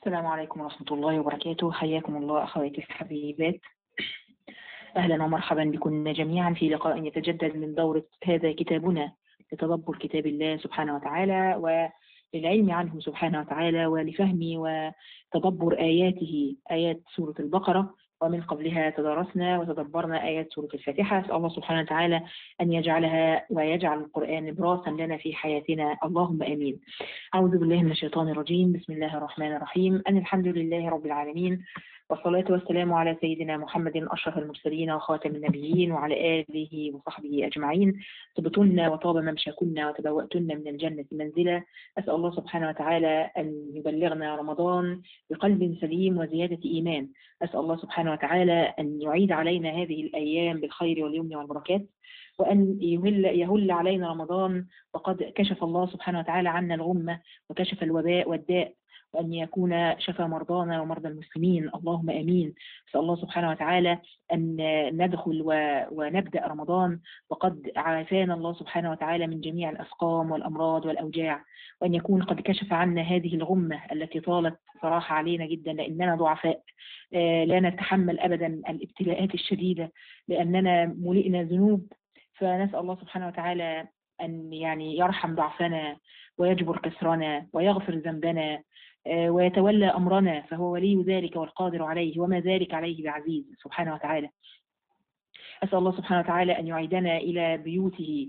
السلام عليكم ورحمة الله وبركاته حياكم الله أخواتي الحبيبات أهلا ومرحبا بكم جميعا في لقاء يتجدد من دورة هذا كتابنا لتدبر كتاب الله سبحانه وتعالى وللعلم عنه سبحانه وتعالى ولفهم وتدبر آياته آيات سورة البقرة ومن قبلها تدارسنا وتدبرنا آيات سورة الفاتحة أسأل الله سبحانه وتعالى أن يجعلها ويجعل القرآن براسا لنا في حياتنا اللهم آمين أعوذ بالله من الشيطان الرجيم بسم الله الرحمن الرحيم أن الحمد لله رب العالمين والصلاة والسلام على سيدنا محمد أشرف المرسلين وخاتم النبيين وعلى آله وصحبه أجمعين طبتن وطاب ممشاكن وتبوأتن من الجنة منزلا أسأل الله سبحانه وتعالى أن يبلغنا رمضان بقلب سليم وزيادة إيمان أسأل الله سبحانه وتعالى أن يعيد علينا هذه الأيام بالخير واليمن والبركات وأن يهل, يهل علينا رمضان وقد كشف الله سبحانه وتعالى عنا الغمة وكشف الوباء والداء وأن يكون شفى مرضانا ومرضى المسلمين اللهم أمين أسأل الله سبحانه وتعالى أن ندخل ونبدأ رمضان وقد عافانا الله سبحانه وتعالى من جميع الأسقام والأمراض والأوجاع وأن يكون قد كشف عنا هذه الغمة التي طالت صراحة علينا جدا لأننا ضعفاء لا نتحمل أبدا الابتلاءات الشديدة لأننا ملئنا ذنوب فنسأل الله سبحانه وتعالى أن يعني يرحم ضعفنا ويجبر كسرنا ويغفر ذنبنا ويتولى أمرنا فهو ولي ذلك والقادر عليه وما ذلك عليه بعزيز سبحانه وتعالى أسأل الله سبحانه وتعالى أن يعيدنا إلى بيوته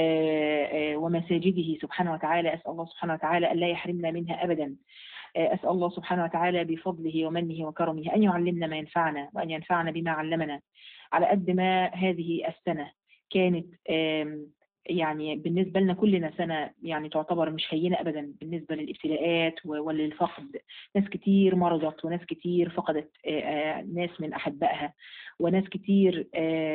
ومساجده سبحانه وتعالى أسأل الله سبحانه وتعالى أن لا يحرمنا منها أبدا أسأل الله سبحانه وتعالى بفضله ومنه وكرمه أن يعلمنا ما ينفعنا وأن ينفعنا بما علمنا على قد ما هذه السنة كانت يعني بالنسبة لنا كلنا سنة يعني تعتبر مش هينة أبدا بالنسبة للابتلاءات وللفقد ناس كتير مرضت وناس كتير فقدت ناس من أحبائها وناس كتير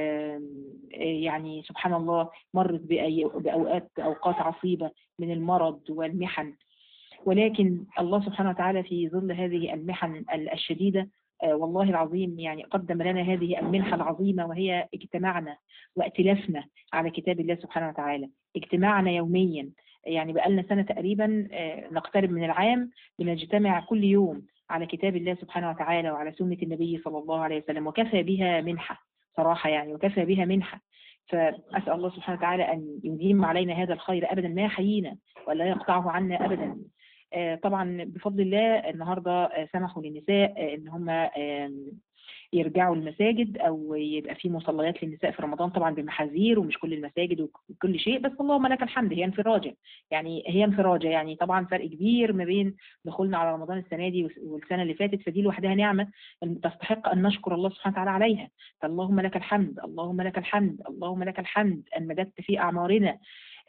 يعني سبحان الله مرت بأوقات أوقات عصيبة من المرض والمحن ولكن الله سبحانه وتعالى في ظل هذه المحن الشديدة والله العظيم يعني قدم لنا هذه المنحة العظيمة وهي اجتماعنا وائتلافنا على كتاب الله سبحانه وتعالى اجتماعنا يوميا يعني بقالنا سنة تقريبا نقترب من العام بنجتمع كل يوم على كتاب الله سبحانه وتعالى وعلى سنة النبي صلى الله عليه وسلم وكفى بها منحة صراحة يعني وكفى بها منحة فأسأل الله سبحانه وتعالى أن يديم علينا هذا الخير أبدا ما يحيينا ولا يقطعه عنا أبدا طبعا بفضل الله النهارده سمحوا للنساء ان هم يرجعوا المساجد او يبقى في مصليات للنساء في رمضان طبعا بمحاذير ومش كل المساجد وكل شيء بس اللهم لك الحمد هي انفراجه يعني هي انفراجه يعني طبعا فرق كبير ما بين دخولنا على رمضان السنه دي والسنه اللي فاتت فدي لوحدها نعمه تستحق ان نشكر الله سبحانه وتعالى عليها فاللهم لك الحمد اللهم لك الحمد اللهم لك الحمد ان مددت في اعمارنا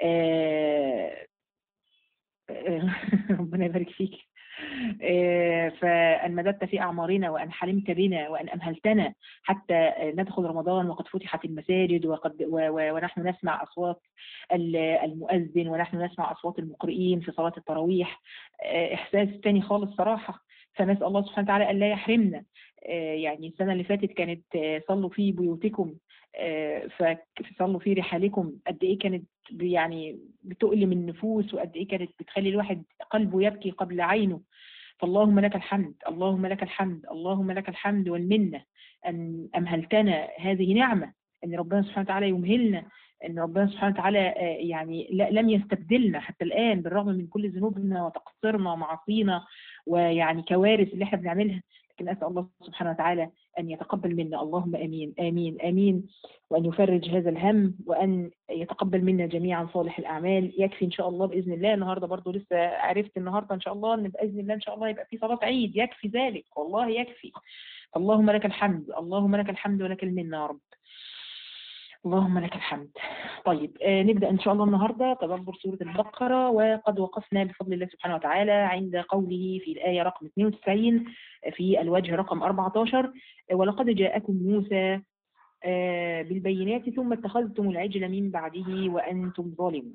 ربنا يبارك فيك فأن مددت في أعمارنا وأن حلمت بنا وأن أمهلتنا حتى ندخل رمضان وقد فتحت المساجد وقد ونحن نسمع أصوات المؤذن ونحن نسمع أصوات المقرئين في صلاة التراويح إحساس تاني خالص صراحة فنسأل الله سبحانه وتعالى أن لا يحرمنا يعني السنة اللي فاتت كانت صلوا في بيوتكم فصلوا في رحالكم قد ايه كانت يعني بتؤلم النفوس وقد ايه كانت بتخلي الواحد قلبه يبكي قبل عينه فاللهم لك الحمد اللهم لك الحمد اللهم لك الحمد والمنة أن أمهلتنا هذه نعمة أن ربنا سبحانه وتعالى يمهلنا أن ربنا سبحانه وتعالى يعني لم يستبدلنا حتى الآن بالرغم من كل ذنوبنا وتقصيرنا ومعاصينا ويعني كوارث اللي احنا بنعملها لكن أسأل الله سبحانه وتعالى أن يتقبل منا اللهم أمين آمين آمين وأن يفرج هذا الهم وأن يتقبل منا جميعا صالح الأعمال يكفي إن شاء الله بإذن الله النهاردة برضو لسه عرفت النهاردة إن شاء الله أن بإذن الله إن شاء الله يبقى في صلاة عيد يكفي ذلك والله يكفي اللهم لك الحمد اللهم لك الحمد ولك المنة يا رب اللهم لك الحمد طيب آه نبدأ إن شاء الله النهاردة تدبر سورة البقرة وقد وقفنا بفضل الله سبحانه وتعالى عند قوله في الآية رقم 92 في الوجه رقم 14 ولقد جاءكم موسى آه بالبينات ثم اتخذتم العجل من بعده وأنتم ظالمون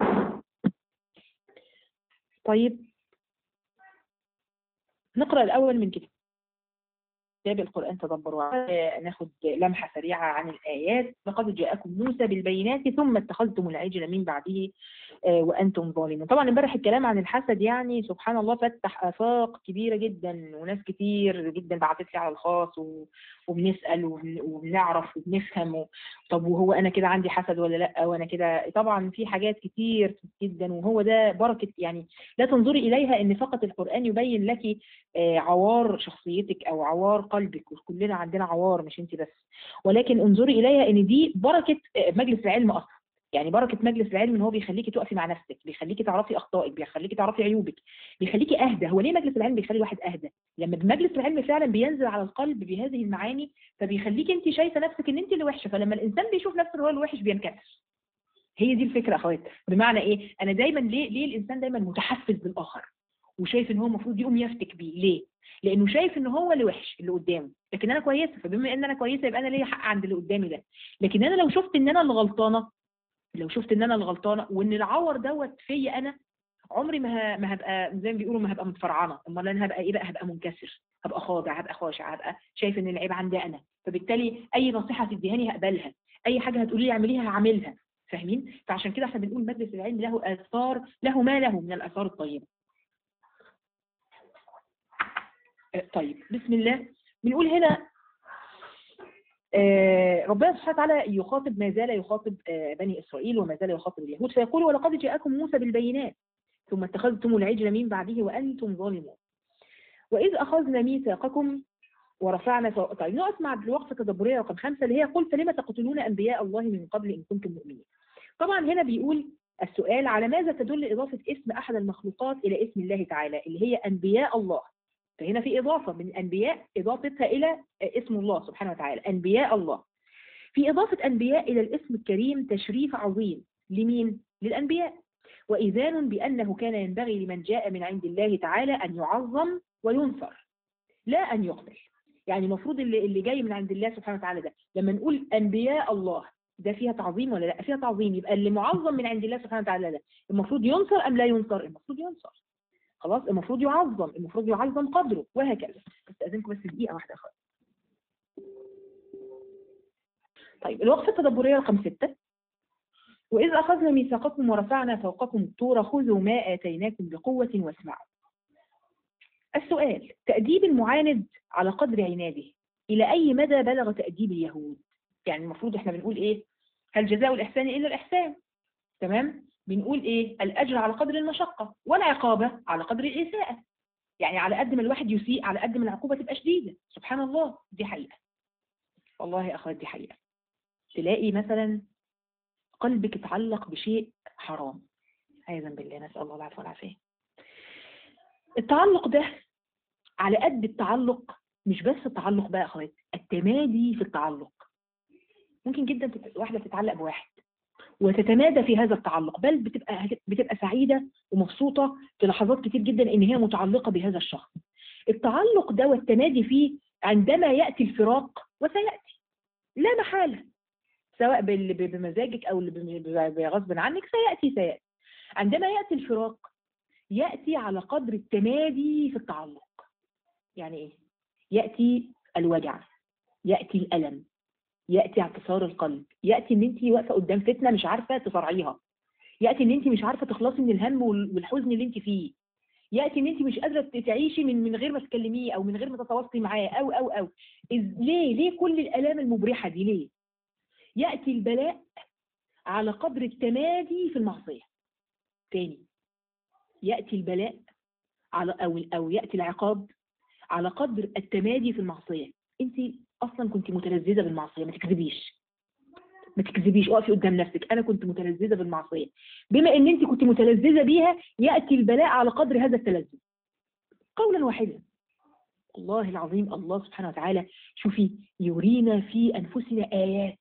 طيب نقرأ الأول من كتاب كتاب القرآن تدبروا آه، ناخد لمحة سريعة عن الآيات لقد جاءكم موسى بالبينات ثم اتخذتم العجل من بعده آه، وأنتم ظالمون طبعا امبارح الكلام عن الحسد يعني سبحان الله فتح آفاق كبيرة جدا وناس كتير جدا بعتت لي على الخاص و- وبنسأل وبن- وبنعرف وبنفهم و- طب وهو أنا كده عندي حسد ولا لأ وأنا كده طبعا في حاجات كتير جدا وهو ده بركة يعني لا تنظري إليها إن فقط القرآن يبين لك آه، عوار شخصيتك او عوار قلبك وكلنا عندنا عوار مش انت بس ولكن انظري اليها ان دي بركه آه، مجلس العلم اصلا يعني بركه مجلس العلم ان هو بيخليكي تقفي مع نفسك بيخليكي تعرفي اخطائك بيخليكي تعرفي عيوبك بيخليكي اهدى هو ليه مجلس العلم بيخلي الواحد اهدى لما مجلس العلم فعلا بينزل على القلب بهذه المعاني فبيخليكي انت شايفه نفسك ان انت اللي وحشه فلما الانسان بيشوف نفسه هو الوحش بينكسر هي دي الفكره يا اخوات بمعنى ايه انا دايما ليه ليه الانسان دايما متحفز بالاخر وشايف ان هو المفروض يقوم يفتك بيه ليه لانه شايف ان هو اللي وحش اللي قدامه لكن انا كويسه فبما ان انا كويسه يبقى انا ليا حق عند اللي قدامي ده لكن انا لو شفت ان انا اللي غلطانه لو شفت ان انا اللي غلطانه وان العور دوت فيا انا عمري ما ه- ما هبقى زي ما بيقولوا ما هبقى متفرعنه امال انا هبقى ايه بقى هبقى منكسر هبقى خاضع هبقى خاشع هبقى شايف ان العيب عندي انا فبالتالي اي نصيحه تديهاني هقبلها اي حاجه هتقولي لي اعمليها هعملها فاهمين فعشان كده احنا بنقول مجلس العلم له اثار له ما له من الاثار الطيبه آه، طيب بسم الله بنقول هنا آه، ربنا سبحانه وتعالى يخاطب ما زال يخاطب آه، بني إسرائيل وما زال يخاطب اليهود فيقول ولقد جاءكم موسى بالبينات ثم اتخذتم العجل من بعده وأنتم ظالمون وإذ أخذنا ميثاقكم ورفعنا فوق طيب نقف مع الوقفة التدبرية رقم خمسة اللي هي قل فلم تقتلون أنبياء الله من قبل إن كنتم مؤمنين طبعا هنا بيقول السؤال على ماذا تدل إضافة اسم أحد المخلوقات إلى اسم الله تعالى اللي هي أنبياء الله فهنا في إضافة من أنبياء إضافتها إلى اسم الله سبحانه وتعالى أنبياء الله في إضافة أنبياء إلى الاسم الكريم تشريف عظيم لمين؟ للأنبياء وإذان بأنه كان ينبغي لمن جاء من عند الله تعالى أن يعظم وينصر لا أن يقتل يعني المفروض اللي, اللي جاي من عند الله سبحانه وتعالى ده لما نقول أنبياء الله ده فيها تعظيم ولا لا فيها تعظيم يبقى اللي معظم من عند الله سبحانه وتعالى ده المفروض ينصر أم لا ينصر المفروض ينصر خلاص المفروض يعظم المفروض يعظم قدره وهكذا استاذنكم بس دقيقه واحده خالص طيب الوقفه التدبريه رقم ستة وإذ أخذنا ميثاقكم ورفعنا فوقكم الطور خذوا ما آتيناكم بقوة واسمعوا السؤال تأديب المعاند على قدر عناده إلى أي مدى بلغ تأديب اليهود يعني المفروض إحنا بنقول إيه هل جزاء الإحسان إلا الإحسان تمام بنقول ايه الاجر على قدر المشقه والعقابه على قدر الاساءه يعني على قد ما الواحد يسيء على قد ما العقوبه تبقى شديده سبحان الله دي حقيقه والله يا اخوات دي حقيقه تلاقي مثلا قلبك اتعلق بشيء حرام عياذا بالله نسال الله العفو والعافيه التعلق ده على قد التعلق مش بس التعلق بقى يا اخوات التمادي في التعلق ممكن جدا تت- واحده تتعلق بواحد وتتمادى في هذا التعلق بل بتبقى بتبقى سعيده ومبسوطه في لحظات كتير جدا ان هي متعلقه بهذا الشخص. التعلق ده والتمادي فيه عندما ياتي الفراق وسياتي لا محاله سواء بال- ب- بمزاجك او اللي بم- ب- بغصب عنك سياتي سياتي. عندما ياتي الفراق ياتي على قدر التمادي في التعلق. يعني ايه؟ ياتي الوجع ياتي الالم ياتي اعتصار القلب ياتي ان انت واقفه قدام فتنه مش عارفه تصارعيها ياتي ان انت مش عارفه تخلصي من الهم وال- والحزن اللي انت فيه ياتي ان انت مش قادره تعيشي من من غير ما تكلميه او من غير ما تتواصلي معاه او او او إز- ليه ليه كل الالام المبرحه دي ليه ياتي البلاء على قدر التمادي في المعصيه تاني ياتي البلاء على او او ياتي العقاب على قدر التمادي في المعصيه انت اصلا كنت متلذذه بالمعصيه ما تكذبيش ما تكذبيش اقفي قدام نفسك انا كنت متلذذه بالمعصيه بما ان انت كنت متلذذه بيها ياتي البلاء على قدر هذا التلذذ قولا واحدا الله العظيم الله سبحانه وتعالى شوفي يرينا في انفسنا ايات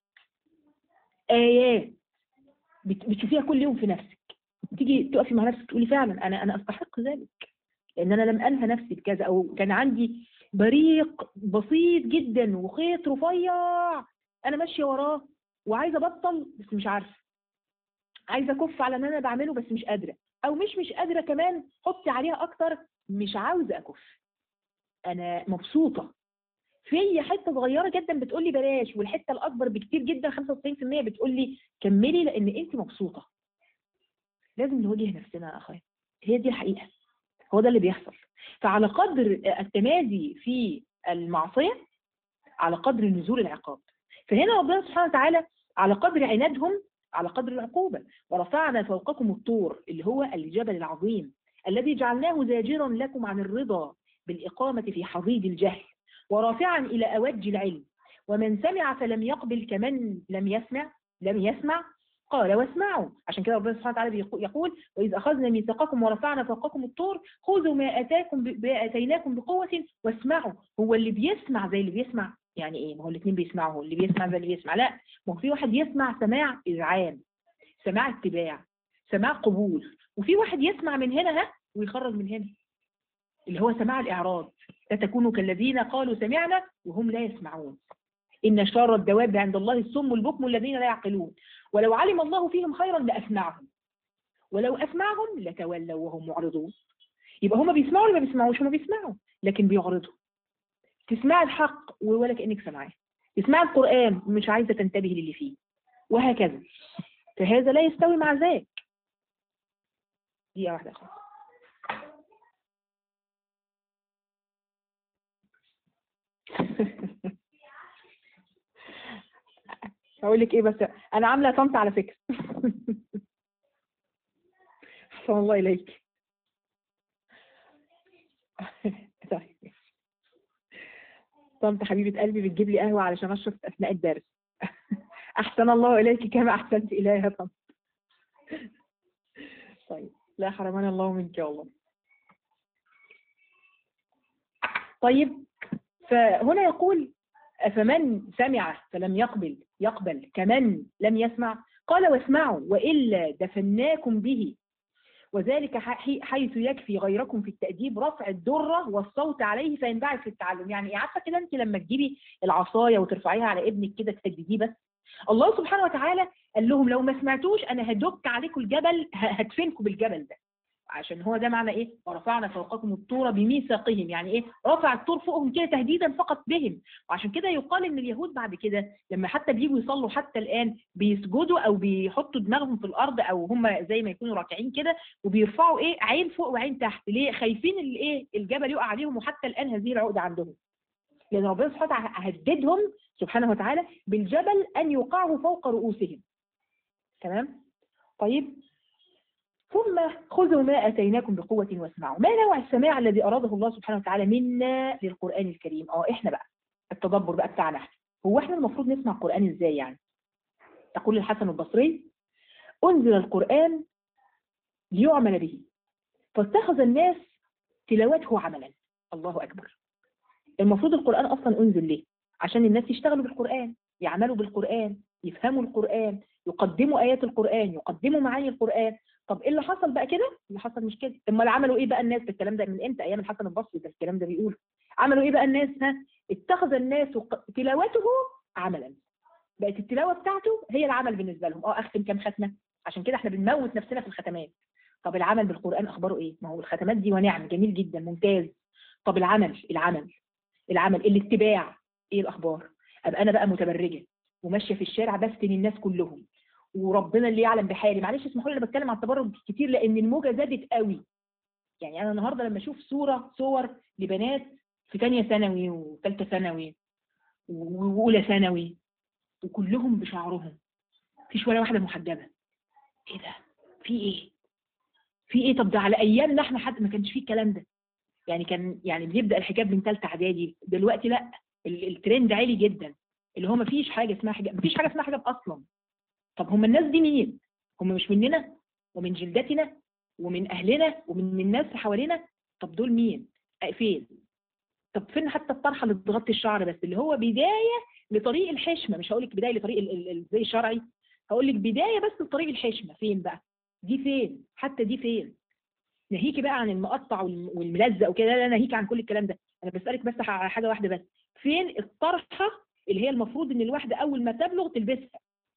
ايات بت- بتشوفيها كل يوم في نفسك تيجي تقفي مع نفسك تقولي فعلا انا انا استحق ذلك لان انا لم انهى نفسي بكذا او كان عندي بريق بسيط جدا وخيط رفيع انا ماشيه وراه وعايزه ابطل بس مش عارفه عايزه اكف على ان انا بعمله بس مش قادره او مش مش قادره كمان حطي عليها اكتر مش عاوزه اكف انا مبسوطه في حته صغيره جدا بتقول لي بلاش والحته الاكبر بكتير جدا 95% بتقول لي كملي لان انت مبسوطه لازم نواجه نفسنا يا اخويا هي دي الحقيقه هو ده اللي بيحصل فعلى قدر التمادي في المعصيه على قدر نزول العقاب فهنا ربنا سبحانه وتعالى على قدر عنادهم على قدر العقوبة ورفعنا فوقكم الطور اللي هو الجبل العظيم الذي جعلناه زاجرا لكم عن الرضا بالإقامة في حضيض الجهل ورافعا إلى أوج العلم ومن سمع فلم يقبل كمن لم يسمع لم يسمع قال واسمعوا عشان كده ربنا سبحانه وتعالى يقول وإذ أخذنا ميثاقكم ورفعنا فوقكم الطور خذوا ما أتاكم ما أتيناكم بقوة واسمعوا هو اللي بيسمع زي اللي بيسمع يعني ايه ما هو الاثنين بيسمعوا هو اللي بيسمع زي اللي بيسمع لا ما هو في واحد يسمع سماع اذعان سماع اتباع سماع قبول وفي واحد يسمع من هنا ها ويخرج من هنا اللي هو سماع الاعراض لا تكونوا كالذين قالوا سمعنا وهم لا يسمعون ان شر الدواب عند الله الصم البكم الذين لا يعقلون ولو علم الله فيهم خيرا لاسمعهم ولو اسمعهم لتولوا وهم معرضون يبقى هم بيسمعوا ولا ما بيسمعوش هم بيسمعوا لكن بيعرضوا تسمع الحق ولا كأنك سمعاه تسمع القرآن مش عايزة تنتبه للي فيه وهكذا فهذا لا يستوي مع ذاك دقيقة واحدة أخوة هقول لك ايه بس انا عامله صمت على فكره احسن الله اليك طيب صمت حبيبة قلبي بتجيب لي قهوة علشان أشرب أثناء الدرس أحسن الله إليك كما أحسنت إلي يا صمت طيب لا حرمنا الله منك يا الله طيب فهنا يقول فمن سمع فلم يقبل يقبل كمن لم يسمع قال واسمعوا وإلا دفناكم به وذلك حيث يكفي غيركم في التأديب رفع الدرة والصوت عليه فينبعث في التعلم يعني عارفة كده انت لما تجيبي العصاية وترفعيها على ابنك كده تهدديه بس الله سبحانه وتعالى قال لهم لو ما سمعتوش انا هدك عليكم الجبل هدفنكم بالجبل ده عشان هو ده معنى ايه ورفعنا فوقكم الطور بميثاقهم يعني ايه رفع الطور فوقهم كده تهديدا فقط بهم وعشان كده يقال ان اليهود بعد كده لما حتى بييجوا يصلوا حتى الان بيسجدوا او بيحطوا دماغهم في الارض او هم زي ما يكونوا راكعين كده وبيرفعوا ايه عين فوق وعين تحت ليه خايفين الايه الجبل يقع عليهم وحتى الان هذه العقده عندهم لان ربنا سبحانه وتعالى هددهم سبحانه وتعالى بالجبل ان يوقعه فوق رؤوسهم تمام طيب ثم خذوا ما أتيناكم بقوة واسمعوا ما نوع السماع الذي أراده الله سبحانه وتعالى منا للقرآن الكريم اه احنا بقى التدبر بقى بتاعنا احنا هو احنا المفروض نسمع القرآن ازاي يعني يقول الحسن البصري أنزل القرآن ليعمل به فاتخذ الناس تلاوته عملا الله أكبر المفروض القرآن أصلا أنزل ليه عشان الناس يشتغلوا بالقرآن يعملوا بالقرآن يفهموا القرآن يقدموا آيات القرآن يقدموا معاني القرآن طب ايه اللي حصل بقى كده اللي حصل مش كده امال عملوا ايه بقى الناس الكلام ده من امتى ايام الحسن البصري ده الكلام ده بيقول عملوا ايه بقى الناس ها اتخذ الناس تلاوته عملا بقت التلاوه بتاعته هي العمل بالنسبه لهم اه اختم كام ختمه عشان كده احنا بنموت نفسنا في الختمات طب العمل بالقران اخباره ايه ما هو الختمات دي ونعم جميل جدا ممتاز طب العمل العمل العمل الاتباع ايه الاخبار ابقى انا بقى متبرجه وماشيه في الشارع بفتن الناس كلهم وربنا اللي يعلم بحالي معلش اسمحوا لي انا بتكلم عن التبرج كتير لان الموجه زادت قوي يعني انا النهارده لما اشوف صوره صور لبنات في ثانيه ثانوي وثالثه ثانوي واولى ثانوي وكلهم بشعرهم مفيش ولا واحده محجبه ايه ده في ايه في ايه طب ده على ايامنا احنا حتى ما كانش فيه الكلام ده يعني كان يعني بيبدا الحجاب من ثالثه اعدادي دلوقتي لا الترند عالي جدا اللي هو مفيش حاجه اسمها حجاب مفيش حاجه اسمها حجاب اصلا طب هم الناس دي مين هم مش مننا ومن جلدتنا ومن اهلنا ومن الناس اللي طب دول مين فين طب فين حتى الطرحه اللي بتغطي الشعر بس اللي هو بدايه لطريق الحشمه مش هقول لك بدايه لطريق الزي الشرعي هقول لك بدايه بس لطريق الحشمه فين بقى دي فين حتى دي فين ناهيكي بقى عن المقطع والملزق وكده لا ناهيكي عن كل الكلام ده انا بسالك بس على حاجه واحده بس فين الطرحه اللي هي المفروض ان الواحده اول ما تبلغ تلبسها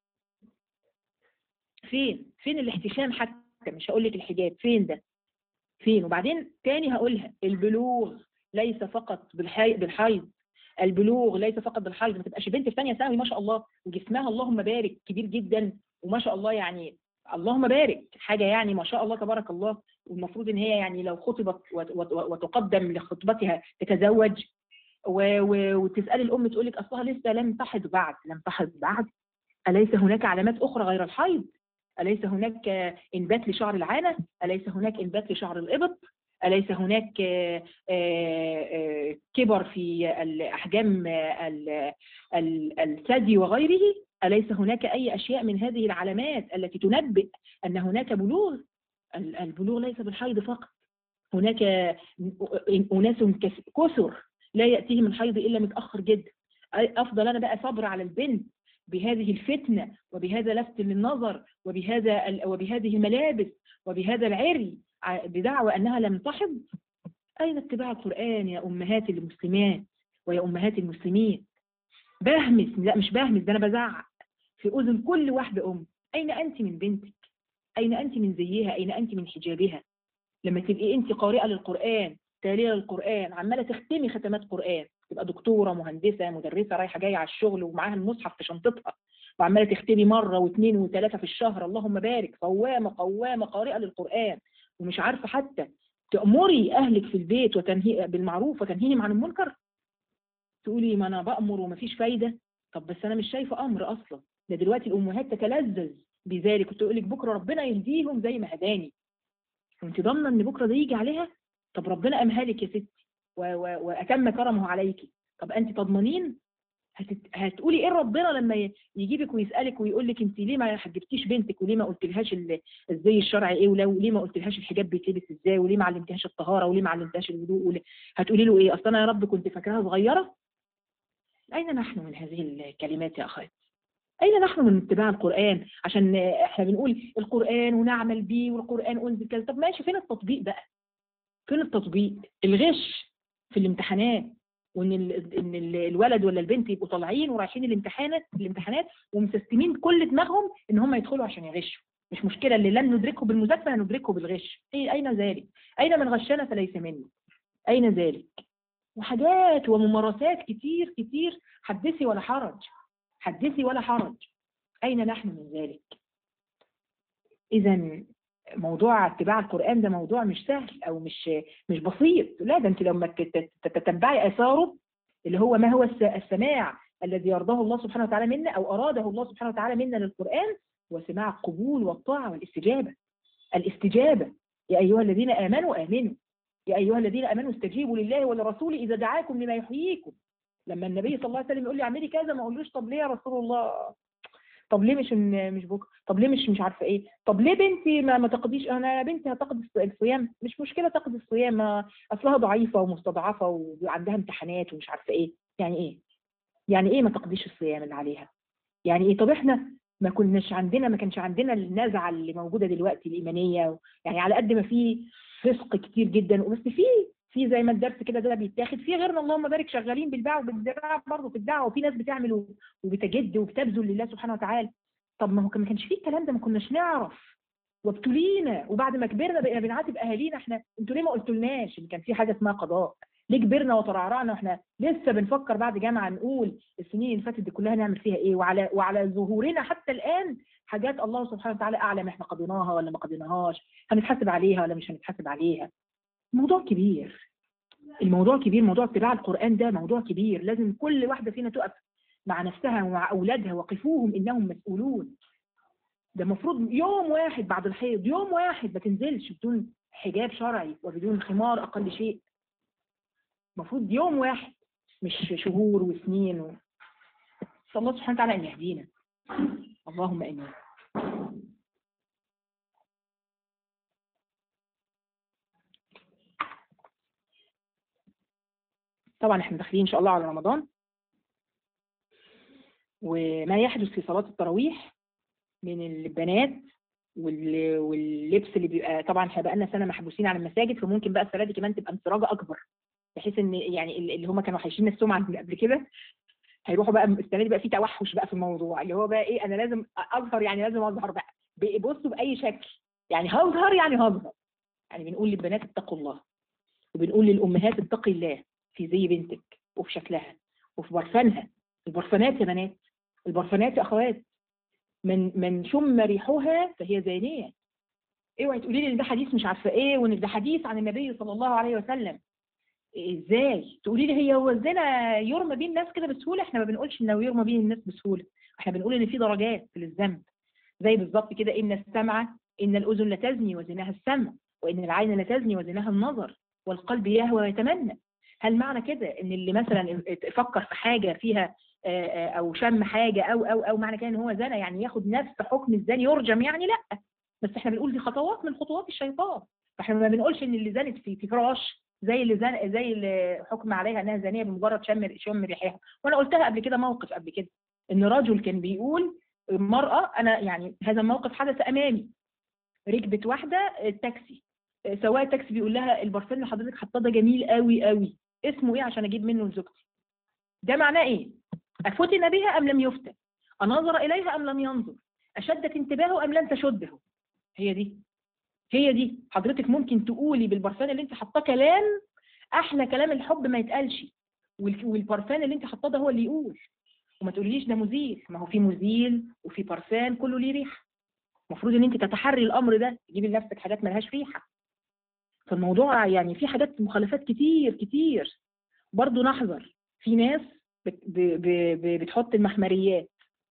فين فين الاحتشام حتى مش هقول لك الحجاب فين ده فين وبعدين تاني هقولها البلوغ ليس فقط بالحي... بالحيض البلوغ ليس فقط الحيض ما تبقاش بنت في ثانيه ثانوي ما شاء الله وجسمها اللهم بارك كبير جدا وما شاء الله يعني اللهم بارك حاجه يعني ما شاء الله تبارك الله والمفروض ان هي يعني لو خطبت وت- وت- وتقدم لخطبتها تتزوج و- و- وتسال الام تقول لك اصلها لسه لم تحض بعد لم تحض بعد اليس هناك علامات اخرى غير الحيض اليس هناك آه، انبات لشعر العانه اليس هناك انبات لشعر الابط اليس هناك آه، آه، آه، كبر في الاحجام آه، ال- ال- الثدي وغيره اليس هناك اي اشياء من هذه العلامات التي تنبئ ان هناك بلوغ ال- البلوغ ليس بالحيض فقط هناك اناس كس- كثر لا ياتيهم الحيض الا متاخر جدا أي- افضل انا بقى صبر على البنت بهذه الفتنه وبهذا لفت للنظر وبهذا ال- وبهذه الملابس وبهذا العري ع- بدعوى انها لم تحض اين اتباع القران يا امهات المسلمات ويا امهات المسلمين بهمس لا مش بهمس ده انا بزعق في اذن كل واحده ام اين انت من بنتك اين انت من زيها اين انت من حجابها لما تبقي انت قارئه للقران تاليه للقران عماله تختمي ختمات قران تبقى دكتوره مهندسه مدرسه رايحه جايه على الشغل ومعاها المصحف في شنطتها وعماله تختمي مره واثنين وثلاثه في الشهر اللهم بارك قوامه قوامه قارئه للقران ومش عارفه حتى تأمري أهلك في البيت وتنهي بالمعروف وتنهيهم عن المنكر تقولي ما أنا بأمر ومفيش فايدة طب بس أنا مش شايفة أمر أصلا ده دلوقتي الأمهات تتلذذ بذلك وتقول لك بكرة ربنا يهديهم زي ما هداني وانت ضامنة إن بكرة ده يجي عليها طب ربنا أمها لك يا ستي و- و- وأتم كرمه عليكي طب أنت تضمنين هتت... هتقولي ايه ربنا لما ي- يجيبك ويسالك ويقول لك انت ليه ما حجبتيش بنتك وليه ما قلتلهاش ال- الزي الشرعي ايه ولو ليه ما قلتلهاش الحجاب بيتلبس ازاي وليه ما علمتهاش الطهاره وليه ما علمتهاش الوضوء وليه... هتقولي له ايه اصل انا يا رب كنت فاكراها صغيره اين نحن من هذه الكلمات يا اخواتي اين نحن من اتباع القران عشان احنا بنقول القران ونعمل بيه والقران انزل كذا طب ماشي فين التطبيق بقى فين التطبيق الغش في الامتحانات وان ال- ان ال- الولد ولا البنت يبقوا طالعين ورايحين الامتحانات الامتحانات ومسستمين كل دماغهم ان هم يدخلوا عشان يغشوا مش مشكله اللي لن ندركه بالمذاكره هندركه بالغش ايه اين ذلك اين من غشنا فليس مني اين ذلك وحاجات وممارسات كتير كتير حدثي ولا حرج حدثي ولا حرج اين نحن من ذلك اذا موضوع اتباع القرآن ده موضوع مش سهل أو مش مش بسيط لا ده أنت لما تت- تتتبعي آثاره اللي هو ما هو الس- السماع الذي يرضاه الله سبحانه وتعالى منا أو أراده الله سبحانه وتعالى منا للقرآن هو سماع القبول والطاعة والاستجابة الاستجابة يا أيها الذين آمنوا آمنوا يا أيها الذين آمنوا استجيبوا لله ولرسوله إذا دعاكم لما يحييكم لما النبي صلى الله عليه وسلم يقول لي اعملي كذا ما اقولوش طب ليه يا رسول الله طب ليه مش مش بكره طب ليه مش مش عارفه ايه طب ليه بنتي ما, ما تقضيش انا بنتي هتقضي الص- الصيام مش مشكله تقضي الصيام ما اصلها ضعيفه ومستضعفه وعندها امتحانات ومش عارفه ايه يعني ايه يعني ايه ما تقضيش الصيام اللي عليها يعني ايه طب احنا ما كناش عندنا ما كانش عندنا النزعه اللي موجوده دلوقتي الايمانيه يعني على قد ما في فسق كتير جدا بس في في زي ما الدرس كده ده بيتاخد في غيرنا اللهم بارك شغالين بالباع وبالدراع برضه في الدعوه وفي ناس بتعمل و- وبتجد وبتبذل لله سبحانه وتعالى طب ما هو كان- ما كانش فيه الكلام ده ما كناش نعرف وابتلينا وبعد ما كبرنا بقينا بنعاتب اهالينا احنا انتوا ليه ما قلتولناش ان كان في حاجه اسمها قضاء ليه كبرنا وترعرعنا واحنا لسه بنفكر بعد جامعه نقول السنين اللي فاتت دي كلها نعمل فيها ايه وعلى وعلى ظهورنا حتى الان حاجات الله سبحانه وتعالى اعلم احنا قضيناها ولا ما قضيناهاش هنتحاسب عليها ولا مش هنتحاسب عليها موضوع كبير الموضوع كبير موضوع اتباع القرآن ده موضوع كبير لازم كل واحدة فينا تقف مع نفسها ومع أولادها وقفوهم إنهم مسؤولون ده المفروض يوم واحد بعد الحيض يوم واحد ما تنزلش بدون حجاب شرعي وبدون خمار أقل شيء المفروض يوم واحد مش شهور وسنين و... نسأل الله سبحانه وتعالى أن يهدينا اللهم آمين طبعا احنا داخلين ان شاء الله على رمضان وما يحدث في صلاة التراويح من البنات وال- واللبس اللي بيبقى طبعا احنا بقالنا سنه محبوسين على المساجد فممكن بقى السنه دي كمان تبقى انسراجه اكبر بحيث ان يعني ال- اللي هم كانوا حايشين نفسهم عن قبل كده هيروحوا بقى السنه دي بقى في توحش بقى في الموضوع اللي هو بقى ايه انا لازم اظهر يعني لازم اظهر بقى بصوا باي شكل يعني هظهر يعني هظهر يعني بنقول للبنات اتقوا الله وبنقول للامهات اتقي الله في زي بنتك وفي شكلها وفي برفانها البرفانات يا بنات البرفانات يا اخوات من من شم ريحها فهي زانيه اوعي تقولي لي ان ده حديث مش عارفه ايه وان ده حديث عن النبي صلى الله عليه وسلم ازاي تقولي لي هي هو الزنا يرمى بيه الناس كده بسهوله احنا ما بنقولش انه يرمى بيه الناس بسهوله احنا بنقول ان في درجات في الذنب زي بالظبط كده ان السمع ان الاذن لتزني وزناها السمع وان العين لتزني وزناها النظر والقلب يهوى ويتمنى هل معنى كده ان اللي مثلا فكر في حاجه فيها آه، آه، او شم حاجه او او او معنى كده ان هو زنى يعني ياخد نفس حكم الزاني يرجم يعني لا بس احنا بنقول دي خطوات من خطوات الشيطان فاحنا ما بنقولش ان اللي زنت في في فراش زي اللي زن زي اللي حكم عليها انها زانيه بمجرد شم شم ريحها وانا قلتها قبل كده موقف قبل كده ان رجل كان بيقول المراه انا يعني هذا الموقف حدث امامي ركبت واحده التاكسي سواق التاكسي بيقول لها البرفان اللي حضرتك حاطاه ده جميل قوي قوي اسمه ايه عشان اجيب منه لزوجتي ده معناه ايه افتن بها ام لم يفتن انظر اليها ام لم ينظر اشدت انتباهه ام لم تشده هي دي هي دي حضرتك ممكن تقولي بالبرفان اللي انت حاطاه كلام احلى كلام الحب ما يتقالش وال- والبرفان اللي انت حاطاه ده هو اللي يقول وما تقوليش ده مزيل ما هو في مزيل وفي برفان كله ليه ريحه المفروض ان انت تتحري الامر ده تجيبي لنفسك حاجات ملهاش ريحه فالموضوع يعني في حاجات مخالفات كتير كتير برضو نحذر في ناس بت ب ب ب بتحط المخمريات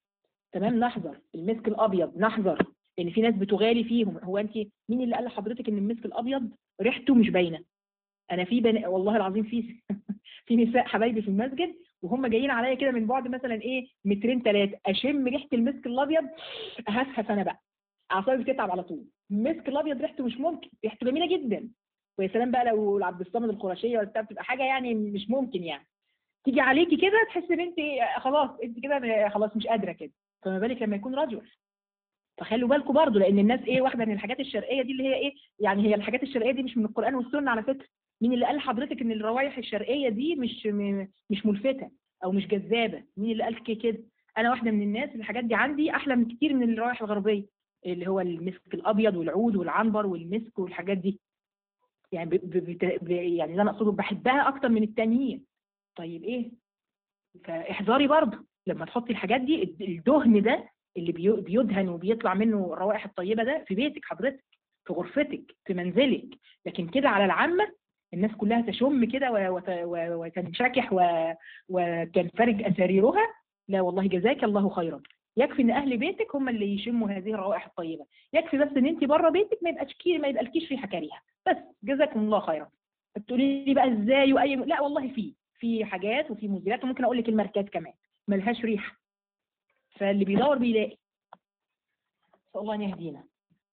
تمام نحذر المسك الابيض نحذر لان في ناس بتغالي فيهم هو انت مين اللي قال لحضرتك ان المسك الابيض ريحته مش باينه انا في بن... والله العظيم في في نساء حبايبي في المسجد وهم جايين عليا كده من بعد مثلا ايه مترين ثلاثه اشم ريحه المسك الابيض اهفهف انا بقى اعصابي بتتعب على طول المسك الابيض ريحته مش ممكن ريحته جميله جدا ويا سلام بقى لو عبد الصمد القرشيه ولا بتاع بتبقى حاجه يعني مش ممكن يعني تيجي عليكي كده تحس ان انت خلاص انت كده خلاص مش قادره كده فما بالك لما يكون رجل فخلوا بالكم برضه لان الناس ايه واخده من الحاجات الشرقيه دي اللي هي ايه يعني هي الحاجات الشرقيه دي مش من القران والسنه على فكره مين اللي قال لحضرتك ان الروائح الشرقيه دي مش م- مش ملفته او مش جذابه مين اللي قال كي- كده انا واحده من الناس اللي الحاجات دي عندي احلى من كتير من الروائح الغربيه اللي هو المسك الابيض والعود والعنبر والمسك والحاجات دي يعني ب... ب... بت- ب... يعني اللي انا اقصده بحبها اكتر من التانيين طيب ايه فاحذري برضه لما تحطي الحاجات دي الد- الدهن ده اللي بي- بيدهن وبيطلع منه الروائح الطيبه ده في بيتك حضرتك في غرفتك في منزلك لكن كده على العامه الناس كلها تشم كده و- وت- و- وتنشكح و- وتنفرج اساريرها لا والله جزاك الله خيرا يكفي ان اهل بيتك هم اللي يشموا هذه الروائح الطيبه يكفي بس ان انت بره بيتك ما يبقاش كي ما يبقالكيش ريحه كريهه بس جزاكم الله خيرا تقولي لي بقى ازاي واي لا والله في في حاجات وفي مزيلات وممكن اقول لك الماركات كمان ملهاش ريحه فاللي بيدور بيلاقي نسال الله ان يهدينا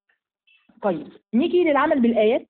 طيب نيجي للعمل بالايات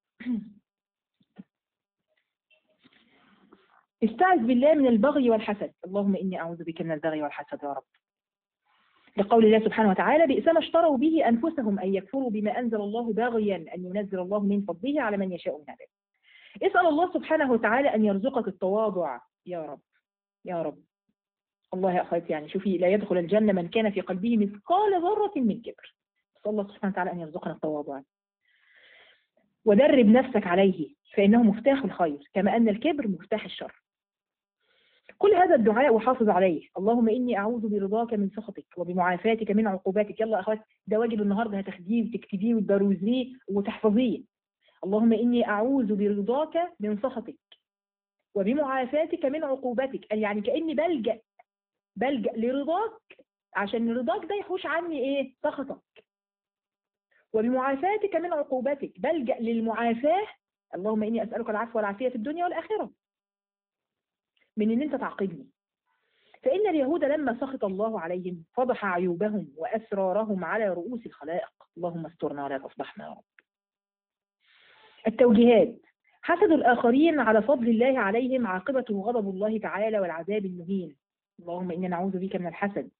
استعذ بالله من البغي والحسد اللهم اني اعوذ بك من البغي والحسد يا رب لقول الله سبحانه وتعالى بئس ما اشتروا به انفسهم ان يكفروا بما انزل الله باغيا ان ينزل الله من فضله على من يشاء من عباده اسال الله سبحانه وتعالى ان يرزقك التواضع يا رب يا رب الله يا اخواتي يعني شوفي لا يدخل الجنه من كان في قلبه مثقال ذره من كبر نسال الله سبحانه وتعالى ان يرزقنا التواضع ودرب نفسك عليه فانه مفتاح الخير كما ان الكبر مفتاح الشر كل هذا الدعاء وحافظ عليه اللهم اني اعوذ برضاك من سخطك وبمعافاتك من عقوباتك يلا يا اخوات ده واجب النهارده هتاخديه وتكتبيه وتبروزيه وتحفظيه اللهم اني اعوذ برضاك من سخطك وبمعافاتك من عقوبتك يعني كاني بلجا بلجا لرضاك عشان رضاك ده يحوش عني ايه سخطك وبمعافاتك من عقوبتك بلجا للمعافاه اللهم اني اسالك العفو والعافيه في الدنيا والاخره من ان انت تعاقبني فان اليهود لما سخط الله عليهم فضح عيوبهم واسرارهم على رؤوس الخلائق اللهم استرنا ولا تفضحنا يا رب التوجيهات حسد الآخرين على فضل الله عليهم عاقبته غضب الله تعالى والعذاب المهين اللهم إنا نعوذ بك من الحسد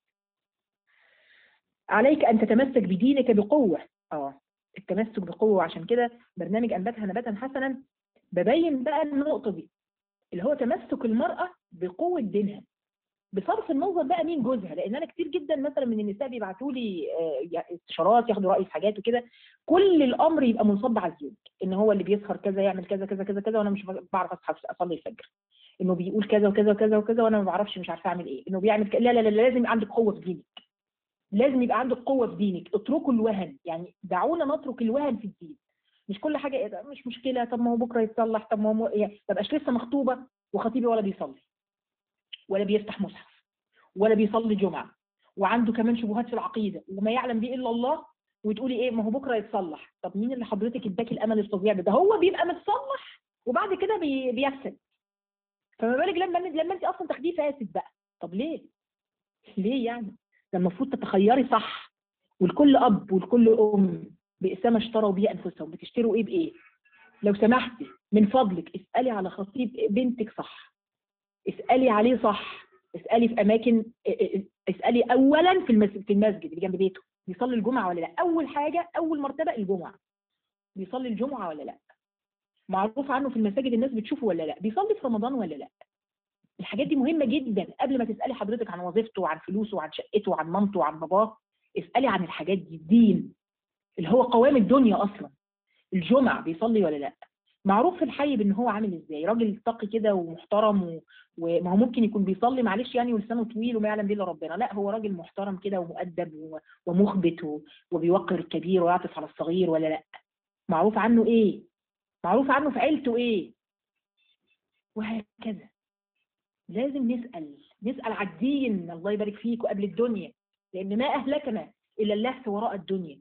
عليك أن تتمسك بدينك بقوة اه التمسك بقوة عشان كده برنامج أنبتها نباتا حسنا ببين بقى النقطة دي اللي هو تمسك المرأة بقوة دينها بصرف النظر بقى مين جوزها لان انا كتير جدا مثلا من النساء بيبعتوا لي آه، استشارات ياخدوا رايي في حاجات وكده كل الامر يبقى منصب على الزوج ان هو اللي بيسهر كذا يعمل كذا كذا كذا كذا وانا مش بعرف اصحى اصلي الفجر انه بيقول كذا وكذا وكذا وكذا وانا ما بعرفش مش عارفه اعمل ايه انه بيعمل ك... لا لا لا لازم يبقى عندك قوه في دينك لازم يبقى عندك قوه في دينك اتركوا الوهن يعني دعونا نترك الوهن في الدين مش كل حاجه ايه ده مش مشكله طب ما هو بكره يتصلح طب ما هو يعني ما بقاش لسه مخطوبه وخطيبي ولا بيصلي ولا بيفتح مصحف ولا بيصلي جمعه وعنده كمان شبهات في العقيده وما يعلم به الا الله وتقولي ايه ما هو بكره يتصلح طب مين اللي حضرتك اداكي الامل الفظيع ده ده هو بيبقى متصلح وبعد كده بي... بيفسد فما بالك لما لما انت اصلا تاخديه فاسد بقى طب ليه ليه يعني ده المفروض تتخيري صح والكل اب والكل ام بئسما اشتروا به انفسهم بتشتروا ايه بايه لو سمحتي من فضلك اسالي على خطيب بنتك صح اسالي عليه صح اسالي في اماكن اسالي اولا في المسجد في المسجد اللي جنب بيته بيصلي الجمعه ولا لا اول حاجه اول مرتبه الجمعه بيصلي الجمعه ولا لا معروف عنه في المساجد الناس بتشوفه ولا لا بيصلي في رمضان ولا لا الحاجات دي مهمه جدا قبل ما تسالي حضرتك عن وظيفته وعن فلوسه وعن شقته وعن مامته وعن باباه اسالي عن الحاجات دي الدين اللي هو قوام الدنيا اصلا الجمعه بيصلي ولا لا معروف في الحي بان هو عامل ازاي راجل تقي كده ومحترم و... وما هو ممكن يكون بيصلي معلش يعني ولسانه طويل وما يعلم به الا ربنا لا هو راجل محترم كده ومؤدب و... ومخبت و... وبيوقر الكبير ويعطف على الصغير ولا لا معروف عنه ايه معروف عنه في عيلته ايه وهكذا لازم نسال نسال على الدين الله يبارك فيك وقبل الدنيا لان ما اهلكنا الا اللهث وراء الدنيا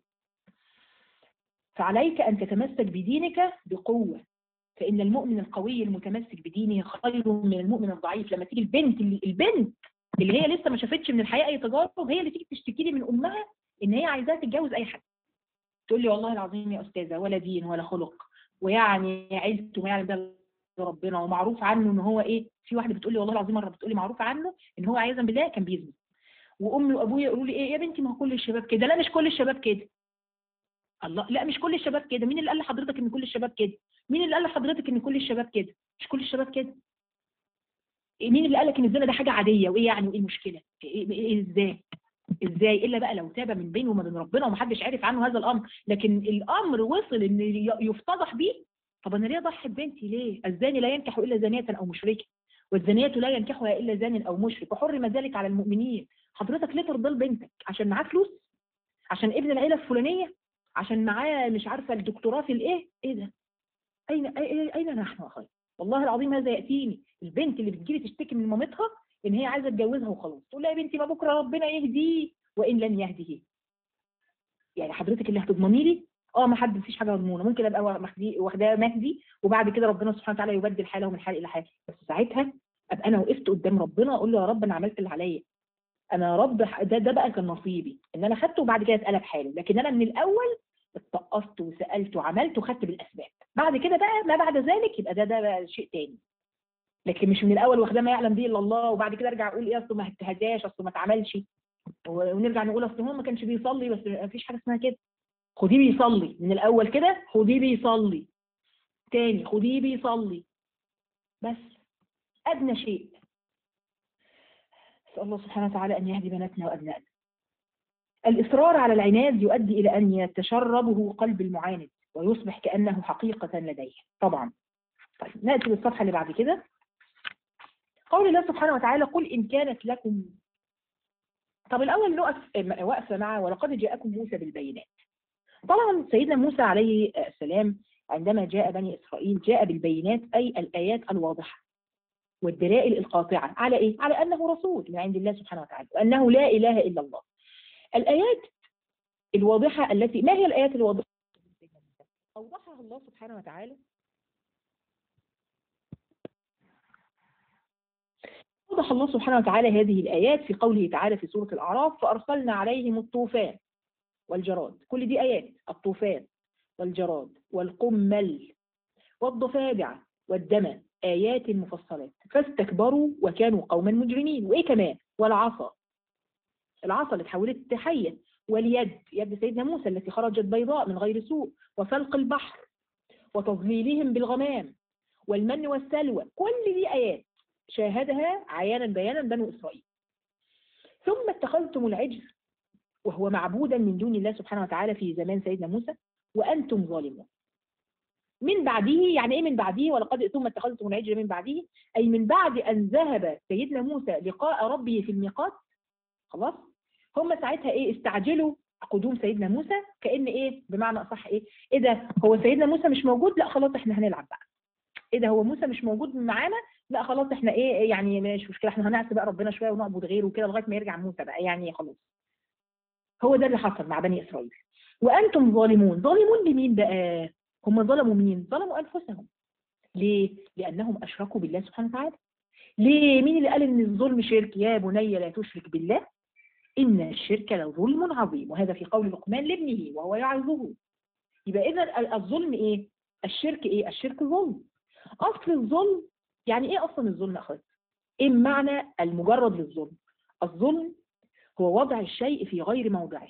فعليك أن تتمسك بدينك بقوة فإن المؤمن القوي المتمسك بدينه خير من المؤمن الضعيف لما تيجي البنت اللي البنت اللي هي لسه ما شافتش من الحياة أي تجارب هي اللي تيجي تشتكي لي من أمها إن هي عايزاها تتجوز أي حد تقول لي والله العظيم يا أستاذة ولا دين ولا خلق ويعني عيلته ما يعلم بها ربنا ومعروف عنه ان هو ايه في واحده بتقول لي والله العظيم مره بتقول لي معروف عنه ان هو عياذا بالله كان بيزني وامي وابويا يقولوا لي ايه يا بنتي ما هو كل الشباب كده لا مش كل الشباب كده الله لا مش كل الشباب كده مين اللي قال لحضرتك ان كل الشباب كده مين اللي قال لحضرتك ان كل الشباب كده مش كل الشباب كده مين اللي قال لك ان الزنا ده حاجه عاديه وايه يعني وايه المشكله إيه إيه ازاي ازاي الا بقى لو تاب من بينه وما بين ربنا ومحدش عارف عنه هذا الامر لكن الامر وصل ان يفتضح بيه طب انا ليه اضحي ببنتي ليه الزاني لا ينكح الا زانيه او مشركه والزانيه لا ينكحها الا زان او مشرك وحرم ذلك على المؤمنين حضرتك ليه ترضى بنتك عشان معاه فلوس عشان ابن العيله الفلانيه عشان معاه مش عارفه الدكتوراه في الايه ايه ده اين اين, أين نحن يا اخي والله العظيم هذا ياتيني البنت اللي بتجيلي تشتكي من مامتها ان هي عايزه تجوزها وخلاص تقول لها يا بنتي ما بكره ربنا يهديه وان لم يهديه يعني حضرتك اللي هتضمني لي اه ما حد مفيش حاجه مضمونه ممكن ابقى واخداه مهدي وبعد كده ربنا سبحانه وتعالى يبدل حاله من حال الى حال بس ساعتها ابقى انا وقفت قدام ربنا اقول له يا رب انا عملت اللي عليا انا يا رب ده ده بقى كان نصيبي ان انا خدته وبعد كده اتقلب حاله لكن انا من الاول اتقصت وسالت وعملت وخدت بالاسباب بعد كده بقى ما بعد ذلك يبقى ده ده بقى شيء تاني لكن مش من الاول واخداه ما يعلم به الا الله وبعد كده ارجع اقول ايه اصله ما اجتهداش اصله ما اتعملش ونرجع نقول اصل هو ما كانش بيصلي بس ما فيش حاجه اسمها كده خديه بيصلي من الاول كده خديه بيصلي تاني خديه بيصلي بس ادنى شيء نسال الله سبحانه وتعالى ان يهدي بناتنا وابنائنا الإصرار على العناد يؤدي إلى أن يتشربه قلب المعاند ويصبح كأنه حقيقة لديه طبعا طيب نأتي للصفحة اللي بعد كده قول الله سبحانه وتعالى قل إن كانت لكم طب الأول نقف وقفة مع ولقد جاءكم موسى بالبينات طبعا سيدنا موسى عليه السلام عندما جاء بني إسرائيل جاء بالبينات أي الآيات الواضحة والدلائل القاطعة على إيه؟ على أنه رسول من عند الله سبحانه وتعالى وأنه لا إله إلا الله الآيات الواضحة التي ما هي الآيات الواضحة أوضحها الله سبحانه وتعالى أوضح الله سبحانه وتعالى هذه الآيات في قوله تعالى في سورة الأعراف فأرسلنا عليهم الطوفان والجراد كل دي آيات الطوفان والجراد والقمل والضفادع والدم آيات مفصلات فاستكبروا وكانوا قوما مجرمين وإيه كمان والعصا العصا اللي اتحولت حية واليد يد سيدنا موسى التي خرجت بيضاء من غير سوء وفلق البحر وتظليلهم بالغمام والمن والسلوى كل دي آيات شاهدها عيانا بيانا بنو إسرائيل ثم اتخذتم العجل وهو معبودا من دون الله سبحانه وتعالى في زمان سيدنا موسى وأنتم ظالمون من بعده يعني ايه من بعده ولقد ثم اتخذتم العجل من بعده اي من بعد ان ذهب سيدنا موسى لقاء ربه في الميقات خلاص هم ساعتها ايه استعجلوا قدوم سيدنا موسى كان ايه بمعنى اصح ايه ايه ده هو سيدنا موسى مش موجود لا خلاص احنا هنلعب بقى ايه ده هو موسى مش موجود معانا لا خلاص احنا ايه يعني مش مشكله احنا هنعصي بقى ربنا شويه ونعبد غيره وكده لغايه ما يرجع موسى بقى يعني خلاص هو ده اللي حصل مع بني اسرائيل وانتم ظالمون ظالمون لمين بقى هم ظلموا مين ظلموا انفسهم ليه لانهم اشركوا بالله سبحانه وتعالى ليه مين اللي قال ان الظلم شرك يا بني لا تشرك بالله ان الشرك لظلم عظيم وهذا في قول لقمان لابنه وهو يعظه يبقى اذا الظلم ايه الشرك ايه الشرك ظلم اصل الظلم يعني ايه اصلا الظلم يا اخوات ايه معنى المجرد للظلم الظلم هو وضع الشيء في غير موضعه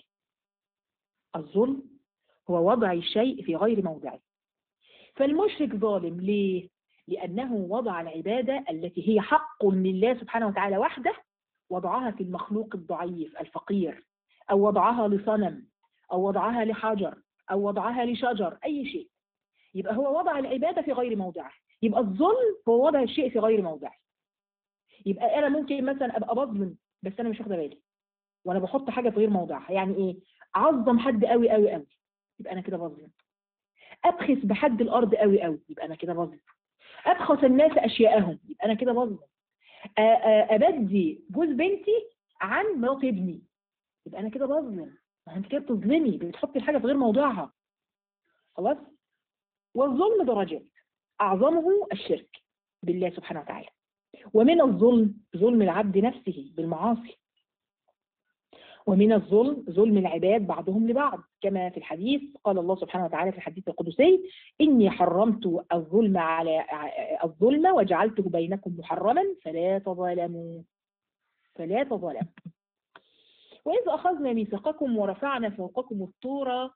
الظلم هو وضع الشيء في غير موضعه فالمشرك ظالم ليه لأنه وضع العبادة التي هي حق لله سبحانه وتعالى وحده وضعها في المخلوق الضعيف الفقير أو وضعها لصنم أو وضعها لحجر أو وضعها لشجر أي شيء يبقى هو وضع العبادة في غير موضعها يبقى الظلم هو وضع الشيء في غير موضعه يبقى أنا ممكن مثلا أبقى بظلم بس أنا مش واخدة بالي وأنا بحط حاجة في غير موضعها يعني إيه أعظم حد قوي قوي قوي يبقى أنا كده بظلم أبخس بحد الأرض قوي قوي يبقى أنا كده بظلم أبخس الناس أشياءهم يبقى أنا كده بظلم أبدي جوز بنتي عن مرات ابني يبقى أنا كده بظلم ما أنت كده بتظلمي بتحطي الحاجة في غير موضعها خلاص والظلم درجات أعظمه الشرك بالله سبحانه وتعالى ومن الظلم ظلم العبد نفسه بالمعاصي ومن الظلم ظلم العباد بعضهم لبعض كما في الحديث قال الله سبحانه وتعالى في الحديث القدسي إني حرمت الظلم على الظلم وجعلته بينكم محرما فلا تظالموا فلا تظالموا وإذ أخذنا ميثاقكم ورفعنا فوقكم الطور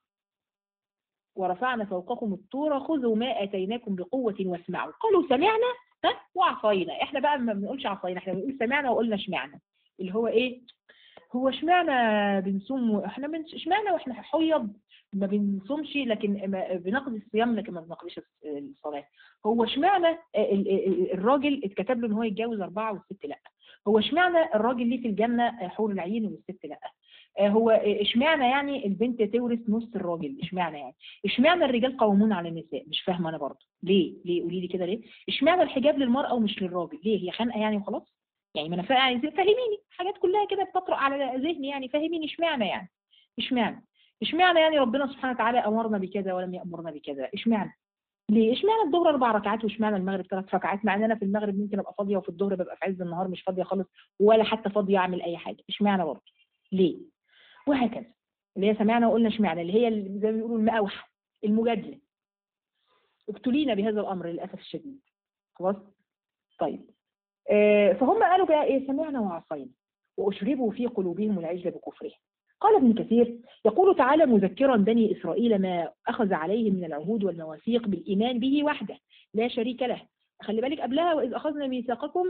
ورفعنا فوقكم الطور خذوا ما آتيناكم بقوة واسمعوا قالوا سمعنا ها وعصينا احنا بقى ما بنقولش عصينا احنا بنقول سمعنا وقلنا اشمعنا اللي هو ايه هو اشمعنى بنصوم احنا من اشمعنى واحنا حيض ما بنصومش لكن بنقضي الصيام لكن ما بنقضيش الصلاه هو اشمعنى الراجل اتكتب له ان هو يتجوز اربعه والست لا هو اشمعنى الراجل ليه في الجنه حور العين والست لا هو اشمعنى يعني البنت تورث نص الراجل اشمعنى يعني اشمعنى الرجال قوامون على النساء مش فاهمه انا برضه ليه ليه قولي لي كده ليه اشمعنى الحجاب للمراه ومش للراجل ليه هي خانقه يعني وخلاص يعني ما انا فاهميني حاجات كلها كده بتطرق على ذهني يعني فاهميني اشمعنى يعني اشمعنى اشمعنى يعني ربنا سبحانه وتعالى امرنا بكذا ولم يامرنا بكذا اشمعنى ليه اشمعنى الظهر اربع ركعات واشمعنى المغرب ثلاث ركعات مع ان انا في المغرب ممكن ابقى فاضيه وفي الظهر ببقى في عز النهار مش فاضيه خالص ولا حتى فاضيه اعمل اي حاجه اشمعنى برضه ليه وهكذا اللي هي سمعنا وقلنا اشمعنى اللي هي زي ما بيقولوا المقاوحه المجادله ابتلينا بهذا الامر للاسف الشديد خلاص طيب فهم قالوا بقى ايه سمعنا وعصينا واشربوا في قلوبهم العجل بكفرهم قال ابن كثير يقول تعالى مذكرا بني اسرائيل ما اخذ عليهم من العهود والمواثيق بالايمان به وحده لا شريك له خلي بالك قبلها واذ اخذنا ميثاقكم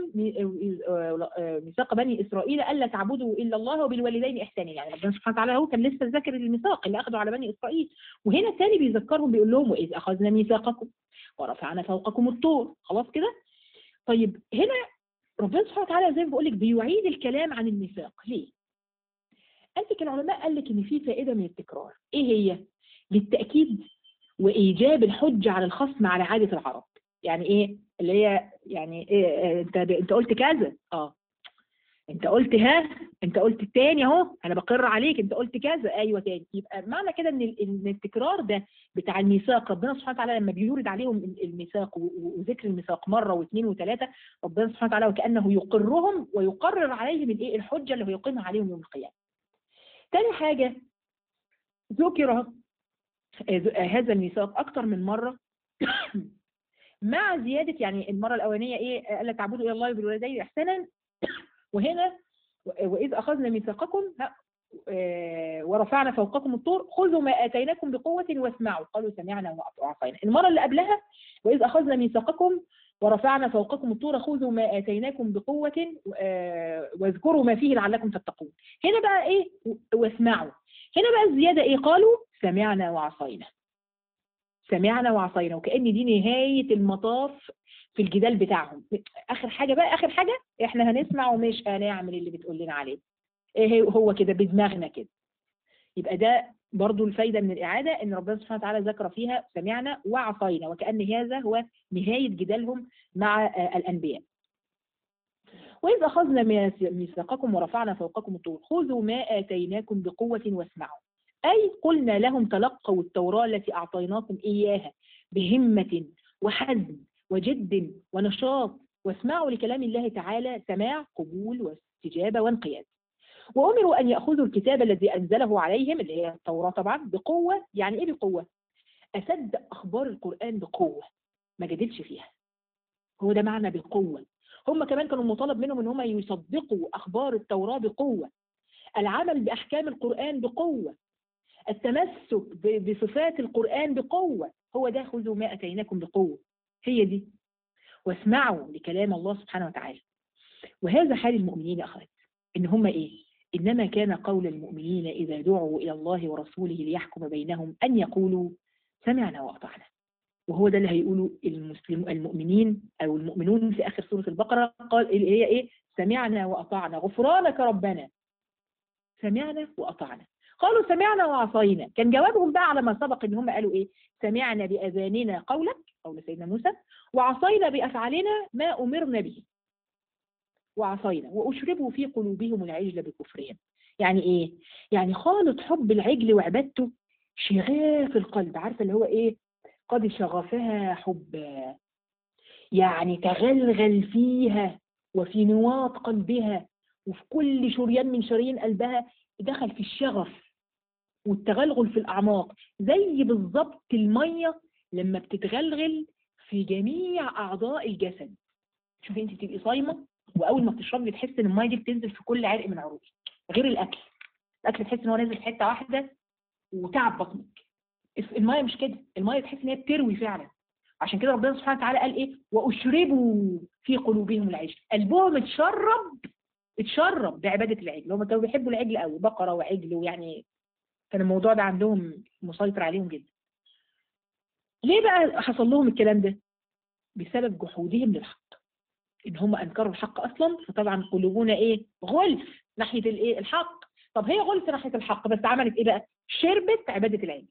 ميثاق بني اسرائيل الا تعبدوا الا الله وبالوالدين احسانا يعني ربنا سبحانه وتعالى هو كان لسه ذاكر الميثاق اللي اخذه على بني اسرائيل وهنا الثاني بيذكرهم بيقول لهم واذ اخذنا ميثاقكم ورفعنا فوقكم الطور خلاص كده طيب هنا ربنا سبحانه وتعالى زي ما بقول لك بيعيد الكلام عن الميثاق ليه؟ قال لك العلماء قال لك ان في فائده من التكرار ايه هي؟ للتاكيد وايجاب الحجه على الخصم على عاده العرب يعني ايه؟ اللي هي يعني إيه انت انت قلت كذا اه انت قلت ها انت قلت التاني اهو انا بقر عليك انت قلت كذا ايوه تاني يبقى معنى كده ان ان التكرار ده بتاع الميثاق ربنا سبحانه وتعالى لما بيورد عليهم الميثاق وذكر الميثاق مره واثنين وثلاثه ربنا سبحانه وتعالى وكانه يقرهم ويقرر عليهم الايه الحجه اللي هيقيمها عليهم يوم القيامه. تاني حاجه ذكر هذا الميثاق اكثر من مره مع زياده يعني المره الاولانيه ايه الا تعبدوا الى الله بالوالدين احسانا وهنا وإذ أخذنا ميثاقكم ورفعنا فوقكم الطور خذوا ما آتيناكم بقوة واسمعوا قالوا سمعنا وعصينا المرة اللي قبلها وإذ أخذنا ميثاقكم ورفعنا فوقكم الطور خذوا ما آتيناكم بقوة واذكروا ما فيه لعلكم تتقون هنا بقى إيه واسمعوا هنا بقى الزيادة إيه قالوا سمعنا وعصينا سمعنا وعصينا وكأن دي نهاية المطاف في الجدال بتاعهم آخر حاجة بقى آخر حاجة إحنا هنسمع ومش هنعمل اللي بتقول لنا عليه إيه هو كده بدماغنا كده يبقى ده برضو الفايدة من الإعادة إن ربنا سبحانه وتعالى ذكر فيها سمعنا وعصينا وكأن هذا هو نهاية جدالهم مع الأنبياء وإذ أخذنا ميثاقكم ورفعنا فوقكم الطور خذوا ما آتيناكم بقوة واسمعوا أي قلنا لهم تلقوا التوراة التي أعطيناكم إياها بهمة وحزم وجد ونشاط واسمعوا لكلام الله تعالى سماع قبول واستجابة وانقياد وأمروا أن يأخذوا الكتاب الذي أنزله عليهم اللي هي التوراة طبعا بقوة يعني إيه بقوة؟ أسد أخبار القرآن بقوة ما جدلش فيها هو ده معنى بقوة هم كمان كانوا مطالب منهم ان هم يصدقوا اخبار التوراة بقوة العمل باحكام القرآن بقوة التمسك بصفات القرآن بقوة هو ده خذوا ما اتيناكم بقوة هي دي واسمعوا لكلام الله سبحانه وتعالى وهذا حال المؤمنين يا اخوات ان هم ايه انما كان قول المؤمنين اذا دعوا الى الله ورسوله ليحكم بينهم ان يقولوا سمعنا واطعنا وهو ده اللي هيقوله المسلم المؤمنين او المؤمنون في اخر سوره البقره قال اللي هي ايه سمعنا واطعنا غفرانك ربنا سمعنا واطعنا قالوا سمعنا وعصينا كان جوابهم بقى على ما سبق ان هم قالوا ايه سمعنا باذاننا قولك قول سيدنا موسى وعصينا بافعالنا ما امرنا به وعصينا واشربوا في قلوبهم العجل بكفرهم يعني ايه يعني خالط حب العجل وعبادته شغاف القلب عارفه اللي هو ايه قد شغفها حبا يعني تغلغل فيها وفي نواط قلبها وفي كل شريان من شرايين قلبها دخل في الشغف والتغلغل في الأعماق زي بالظبط المية لما بتتغلغل في جميع أعضاء الجسد شوفي انت تبقي صايمة وأول ما بتشربي بتحس إن المية دي بتنزل في كل عرق من عروقك غير الأكل الأكل تحس إن هو نازل في حتة واحدة وتعب بطنك المايه مش كده المايه تحس ان هي بتروي فعلا عشان كده ربنا سبحانه وتعالى قال ايه واشربوا في قلوبهم العجل قلبهم اتشرب اتشرب بعباده العجل هم كانوا بيحبوا العجل قوي بقره وعجل ويعني كان الموضوع ده عندهم مسيطر عليهم جدا ليه بقى حصل لهم الكلام ده بسبب جحودهم للحق ان هم انكروا الحق اصلا فطبعا قلوبنا ايه غلف ناحيه الايه الحق طب هي غلف ناحيه الحق بس عملت ايه بقى شربت عباده العجل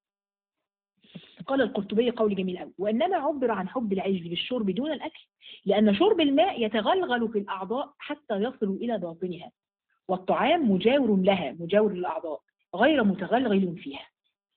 قال القرطبي قول جميل قوي وإنما عبر عن حب العجل بالشرب دون الأكل لأن شرب الماء يتغلغل في الأعضاء حتى يصل إلى باطنها والطعام مجاور لها مجاور للأعضاء غير متغلغل فيها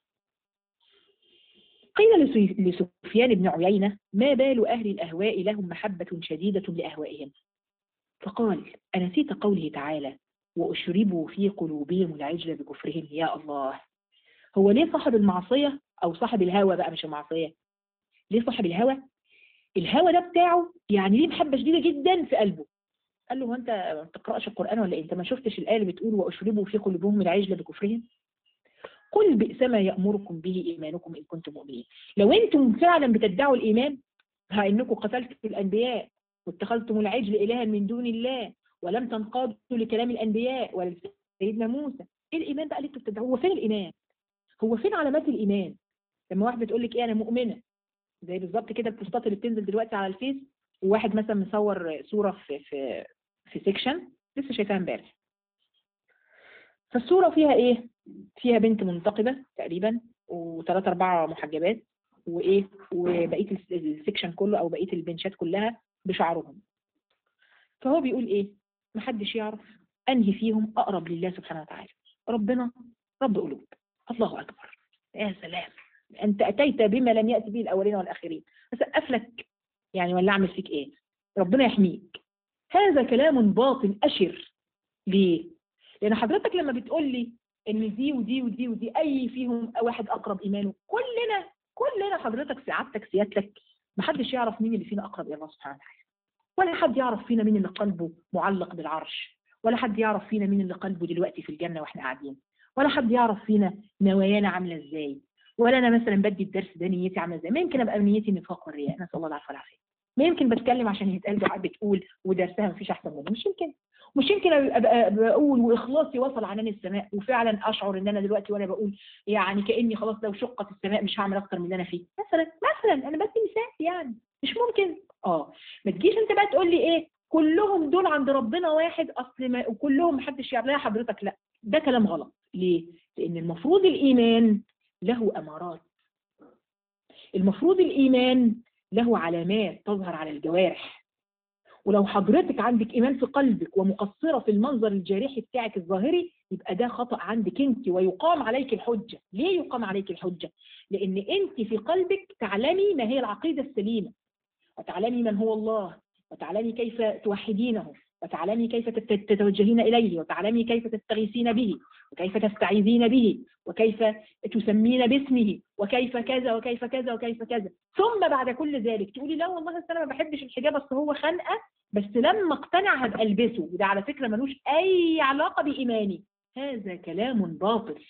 قيل لسفيان بن عيينة ما بال أهل الأهواء لهم محبة شديدة لأهوائهم فقال أنسيت قوله تعالى وأشربوا في قلوبهم العجل بكفرهم يا الله هو ليه صاحب المعصية او صاحب الهوى بقى مش المعصيه ليه صاحب الهوى الهوى ده بتاعه يعني ليه محبه شديده جدا في قلبه قال له هو انت ما بتقراش القران ولا ايه انت ما شفتش الايه اللي بتقول واشربوا في قلوبهم العجل بكفرهم قل بئس ما يامركم به ايمانكم ان كنتم مؤمنين لو انتم فعلا بتدعوا الايمان ها انكم قتلتم الانبياء واتخذتم العجل الها من دون الله ولم تنقادوا لكلام الانبياء ولا سيدنا موسى ايه الايمان بقى اللي انتم بتدعوه هو فين الايمان هو فين علامات الايمان لما واحده تقول لك ايه انا مؤمنه زي بالظبط كده البوستات اللي بتنزل دلوقتي على الفيس وواحد مثلا مصور صوره في في في سيكشن لسه شايفاها امبارح فالصوره فيها ايه فيها بنت منتقبه تقريبا وثلاثة أربعة محجبات وإيه وبقية السكشن كله أو بقية البنشات كلها بشعرهم فهو بيقول إيه محدش يعرف أنهي فيهم أقرب لله سبحانه وتعالى ربنا رب قلوب الله أكبر يا سلام أنت أتيت بما لم يأتي به الأولين والآخرين أسقف لك يعني ولا أعمل فيك إيه ربنا يحميك هذا كلام باطل أشر ليه لأن حضرتك لما بتقول لي إن دي ودي ودي ودي أي فيهم واحد أقرب إيمانه كلنا كلنا حضرتك سعادتك سيادتك محدش يعرف مين اللي فينا أقرب إلى الله سبحانه وتعالى ولا حد يعرف فينا مين اللي قلبه معلق بالعرش ولا حد يعرف فينا مين اللي قلبه دلوقتي في الجنة واحنا قاعدين ولا حد يعرف فينا نوايانا عامله ازاي ولا انا مثلا بدي الدرس ده نيتي عامله ازاي ما يمكن ابقى نيتي النفاق والرياء نسال الله العافيه والعافيه ما يمكن بتكلم عشان يتقال دعاء بتقول ودرسها مفيش احسن منه مش يمكن مش يمكن ابقى بقول واخلاصي وصل عنان السماء وفعلا اشعر ان انا دلوقتي وانا بقول يعني كاني خلاص لو شقت السماء مش هعمل اكتر من اللي انا فيه مثلا مثلا انا بدي مثال يعني مش ممكن اه ما تجيش انت بقى تقول لي ايه كلهم دول عند ربنا واحد اصل ما وكلهم محدش يعملها حضرتك لا ده كلام غلط ليه لان المفروض الايمان له امارات المفروض الايمان له علامات تظهر على الجوارح ولو حضرتك عندك ايمان في قلبك ومقصره في المنظر الجارحي بتاعك الظاهري يبقى ده خطا عندك انت ويقام عليك الحجه ليه يقام عليك الحجه لان انت في قلبك تعلمي ما هي العقيده السليمه وتعلمي من هو الله وتعلمي كيف توحدينه وتعلمي كيف تتوجهين إليه وتعلمي كيف تستغيثين به وكيف تستعيذين به وكيف تسمين باسمه وكيف كذا وكيف كذا وكيف كذا ثم بعد كل ذلك تقولي لا والله أنا ما بحبش الحجاب بس هو خنقة بس لما اقتنع هبقى البسه وده على فكرة ملوش أي علاقة بإيماني هذا كلام باطل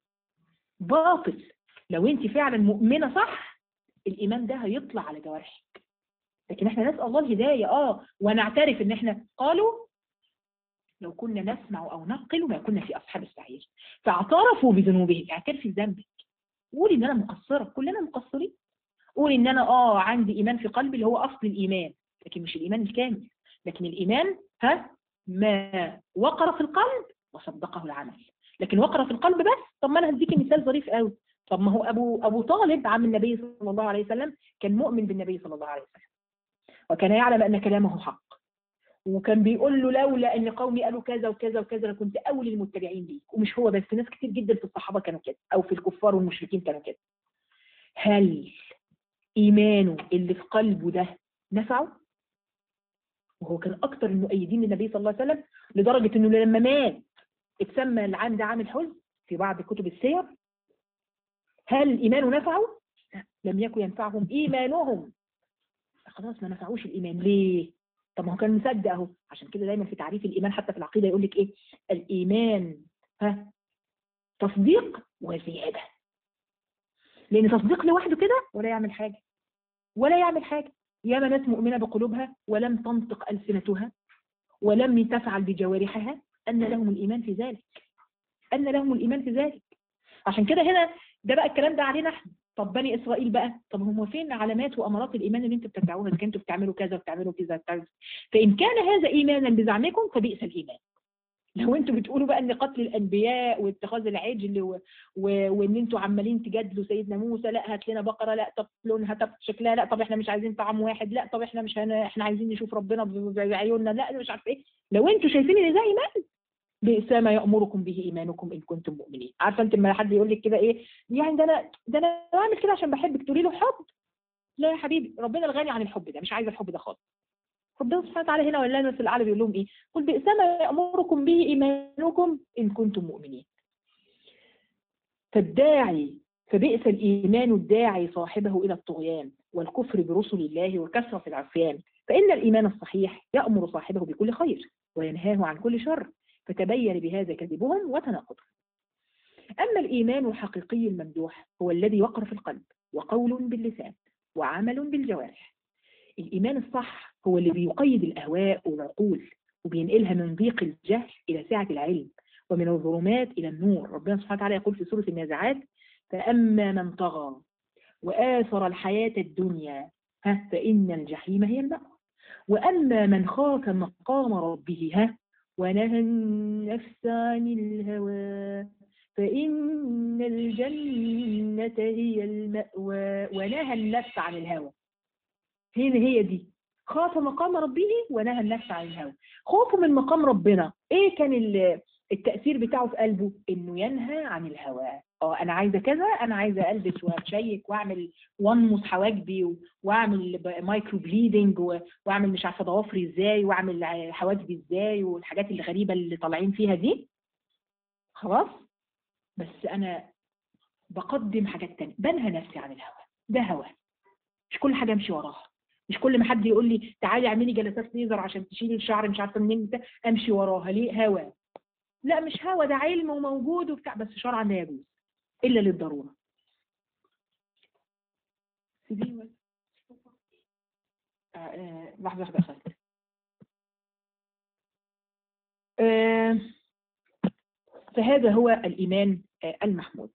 باطل لو انت فعلا مؤمنة صح الإيمان ده هيطلع على جوارحك لكن احنا نسأل الله الهداية اه ونعترف ان احنا قالوا لو كنا نسمع او نعقل ما كنا في اصحاب السعير فاعترفوا بذنوبهم اعترفي بذنبك قولي ان انا مقصرة كلنا مقصرين قولي ان انا اه عندي ايمان في قلبي اللي هو اصل الايمان لكن مش الايمان الكامل لكن الايمان ها ما وقر في القلب وصدقه العمل لكن وقر في القلب بس طب ما انا هديكي مثال ظريف قوي طب ما هو ابو ابو طالب عم النبي صلى الله عليه وسلم كان مؤمن بالنبي صلى الله عليه وسلم وكان يعلم أن كلامه حق وكان بيقول له لولا أن قومي قالوا كذا وكذا وكذا لكنت أول المتبعين ليك ومش هو بس ناس كتير جدا في الصحابة كانوا كده أو في الكفار والمشركين كانوا كده هل إيمانه اللي في قلبه ده نفعه؟ وهو كان أكتر المؤيدين للنبي صلى الله عليه وسلم لدرجة أنه لما مات اتسمى العام ده عام الحزن في بعض كتب السير هل إيمانه نفعه؟ لم يكن ينفعهم إيمانهم خلاص ما نفعوش الإيمان ليه؟ طب ما هو كان مصدق اهو عشان كده دايما في تعريف الإيمان حتى في العقيدة يقول لك إيه؟ الإيمان ها تصديق وزيادة لأن تصديق لوحده كده ولا يعمل حاجة ولا يعمل حاجة ياما ناس مؤمنة بقلوبها ولم تنطق ألسنتها ولم تفعل بجوارحها أن لهم الإيمان في ذلك أن لهم الإيمان في ذلك عشان كده هنا ده بقى الكلام ده علينا احنا طب بني اسرائيل بقى طب هم فين علامات وامارات الايمان اللي انتوا بتتبعوها اذا كنتوا بتعملوا كذا وبتعملوا كذا وبتعملوا فان كان هذا ايمانا بزعمكم فبئس الايمان لو انتوا بتقولوا بقى ان قتل الانبياء واتخاذ العجل و... و... وان انتوا عمالين تجادلوا سيدنا موسى لا هات لنا بقره لا طب لونها طب شكلها لا طب احنا مش عايزين طعم واحد لا طب احنا مش هن... احنا عايزين نشوف ربنا بعيوننا لا مش عارف ايه لو انتوا شايفين ان ده ايمان بئس ما يأمركم به إيمانكم إن كنتم مؤمنين عارفة أنت لما حد يقول لك كده إيه يعني ده أنا ده أنا بعمل كده عشان بحبك تقولي له حب لا يا حبيبي ربنا الغني عن الحب ده مش عايز الحب ده خالص ربنا سبحانه وتعالى هنا ولا في الأعلى بيقول لهم إيه قل بئس ما يأمركم به إيمانكم إن كنتم مؤمنين فالداعي فبئس الإيمان الداعي صاحبه إلى الطغيان والكفر برسل الله وكثرة العصيان فإن الإيمان الصحيح يأمر صاحبه بكل خير وينهاه عن كل شر فتبين بهذا كذبهم وتناقضهم أما الإيمان الحقيقي الممدوح هو الذي وقر في القلب وقول باللسان وعمل بالجوارح الإيمان الصح هو اللي بيقيد الأهواء والعقول وبينقلها من ضيق الجهل إلى سعة العلم ومن الظلمات إلى النور ربنا سبحانه وتعالى يقول في سورة النازعات فأما من طغى وآثر الحياة الدنيا ها فإن الجحيم هي المأوى وأما من خاف مقام ربه ها ونهى النفس عن الهوى فإن الجنة هي المأوى ونهى النفس عن الهوى هنا هي دي خاف مقام ربه ونهى النفس عن الهوى خوفه من مقام ربنا ايه كان التأثير بتاعه في قلبه انه ينهى عن الهوى اه انا عايزه كذا انا عايزه البس واتشيك واعمل وانمص حواجبي واعمل مايكرو بليدنج واعمل مش عارفه ضوافري ازاي واعمل حواجبي ازاي والحاجات الغريبه اللي طالعين فيها دي خلاص بس انا بقدم حاجات تانية بنهى نفسي عن الهوى ده هوى مش كل حاجه امشي وراها مش كل ما حد يقول لي تعالي اعملي جلسات ليزر عشان تشيلي الشعر مش عارفه منين امشي وراها ليه هوى لا مش هوى ده علم وموجود وبتاع بس شرعا لا يجوز إلا للضرورة لحظة واحدة أخذت فهذا هو الإيمان المحمود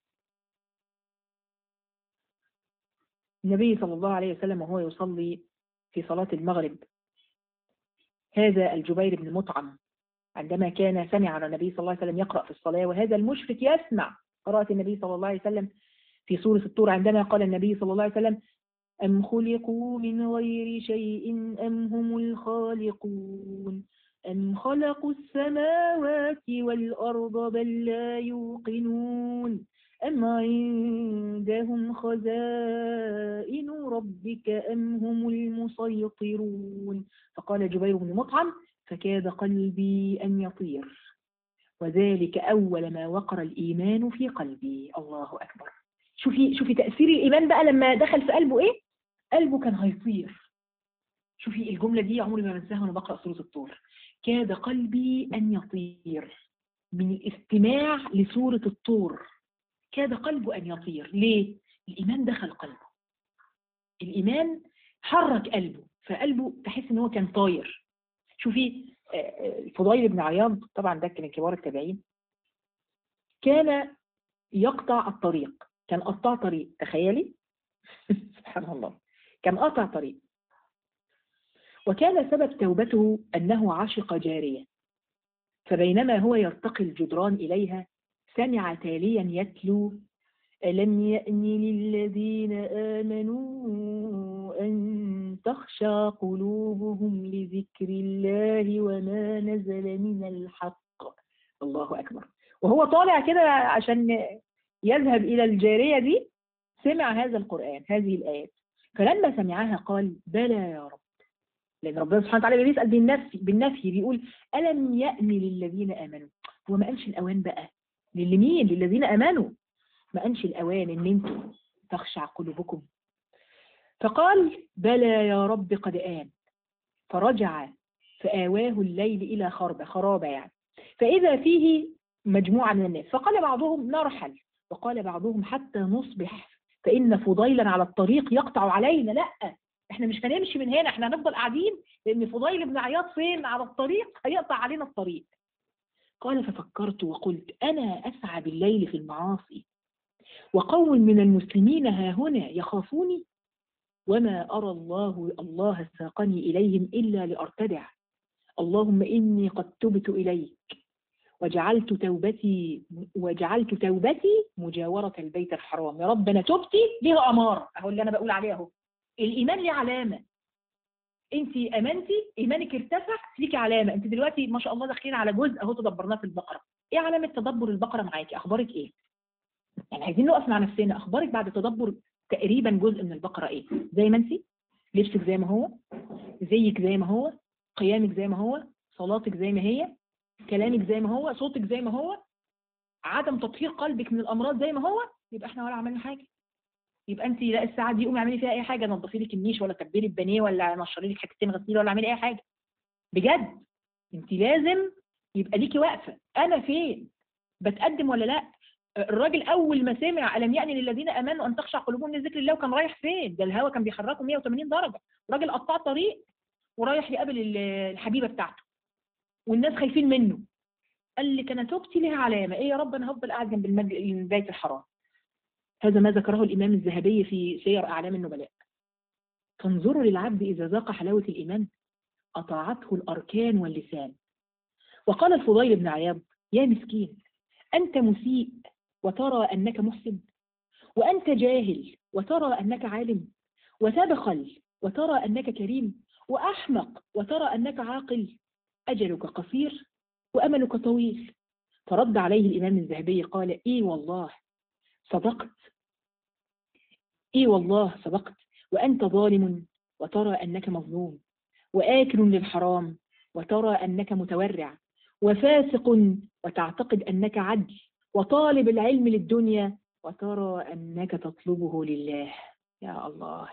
النبي صلى الله عليه وسلم وهو يصلي في صلاة المغرب هذا الجبير بن مطعم عندما كان سمع على النبي صلى الله عليه وسلم يقرأ في الصلاة وهذا المشرك يسمع قراءة النبي صلى الله عليه وسلم في سورة الطور عندما قال النبي صلى الله عليه وسلم أم خلقوا من غير شيء أم هم الخالقون أم خلقوا السماوات والأرض بل لا يوقنون أم عندهم خزائن ربك أم هم المسيطرون فقال جبير بن مطعم فكاد قلبي أن يطير وذلك أول ما وقر الإيمان في قلبي الله أكبر شوفي شوفي تأثير الإيمان بقى لما دخل في قلبه إيه قلبه كان هيطير شوفي الجملة دي عمري ما بنساها وأنا بقرأ سورة الطور كاد قلبي أن يطير من الاستماع لسورة الطور كاد قلبه أن يطير ليه؟ الإيمان دخل قلبه الإيمان حرك قلبه فقلبه تحس إن هو كان طاير شوفي الفضيل بن عياض طبعا ده كان كبار التابعين كان يقطع الطريق كان قطاع طريق تخيلي سبحان الله كان قطع طريق وكان سبب توبته أنه عشق جارية فبينما هو يرتقي الجدران إليها سمع تاليا يتلو ألم يأن للذين آمنوا أن تخشى قلوبهم لذكر الله وما نزل من الحق الله أكبر وهو طالع كده عشان يذهب إلى الجارية دي سمع هذا القرآن هذه الآيات فلما سمعها قال بلى يا رب لأن ربنا سبحانه وتعالى بيسأل بالنفي بالنفي بيقول ألم يأن للذين آمنوا هو ما قالش الأوان بقى للمين للذين آمنوا ما قالش الأوان إن أنتم تخشع قلوبكم فقال بلى يا رب قد آن فرجع فآواه الليل إلى خربة خرابة يعني فإذا فيه مجموعة من الناس فقال بعضهم نرحل وقال بعضهم حتى نصبح فإن فضيلا على الطريق يقطع علينا لا احنا مش هنمشي من هنا احنا هنفضل قاعدين لأن فضيل بن عياض فين على الطريق هيقطع علينا الطريق قال ففكرت وقلت أنا أسعى بالليل في المعاصي وقوم من المسلمين ها هنا يخافوني وما أرى الله الله ساقني إليهم إلا لأرتدع اللهم إني قد تبت إليك وجعلت توبتي وجعلت توبتي مجاورة البيت الحرام يا رب أنا توبتي ليها أمارة أهو اللي أنا بقول عليها أهو الإيمان ليه علامة انت امنتي ايمانك ارتفع ليكي علامه انت دلوقتي ما شاء الله داخلين على جزء اهو تدبرناه في البقره ايه علامه تدبر البقره معاكي اخبارك ايه يعني عايزين نقف مع نفسنا اخبارك بعد تدبر تقريبا جزء من البقره ايه زي ما انت لبسك زي ما هو زيك زي ما هو قيامك زي ما هو صلاتك زي ما هي كلامك زي ما هو صوتك زي ما هو عدم تطهير قلبك من الامراض زي ما هو يبقى احنا ولا عملنا حاجه يبقى انت لا الساعه دي قومي اعملي فيها اي حاجه نظفي لك النيش ولا كبري البانيه ولا نشري لك حاجتين غسيل ولا اعملي اي حاجه بجد انت لازم يبقى ليكي واقفه انا فين بتقدم ولا لا الراجل اول ما سمع الم يعني للذين امنوا ان تخشع قلوبهم لذكر الله وكان رايح فين ده الهوا كان بيحركه 180 درجه الراجل قطع طريق ورايح يقابل الحبيبه بتاعته والناس خايفين منه قال لك انا توبتي ليها علامه ايه يا رب انا هفضل قاعد جنب البيت الحرام هذا ما ذكره الإمام الذهبي في سير أعلام النبلاء فانظروا للعبد إذا ذاق حلاوة الإيمان أطاعته الأركان واللسان وقال الفضيل بن عياض يا مسكين أنت مسيء وترى أنك محسن وأنت جاهل وترى أنك عالم وتبخل وترى أنك كريم وأحمق وترى أنك عاقل أجلك قصير وأملك طويل فرد عليه الإمام الذهبي قال إيه والله صدقت ايه والله صدقت وانت ظالم وترى انك مظلوم واكل للحرام وترى انك متورع وفاسق وتعتقد انك عدل وطالب العلم للدنيا وترى انك تطلبه لله يا الله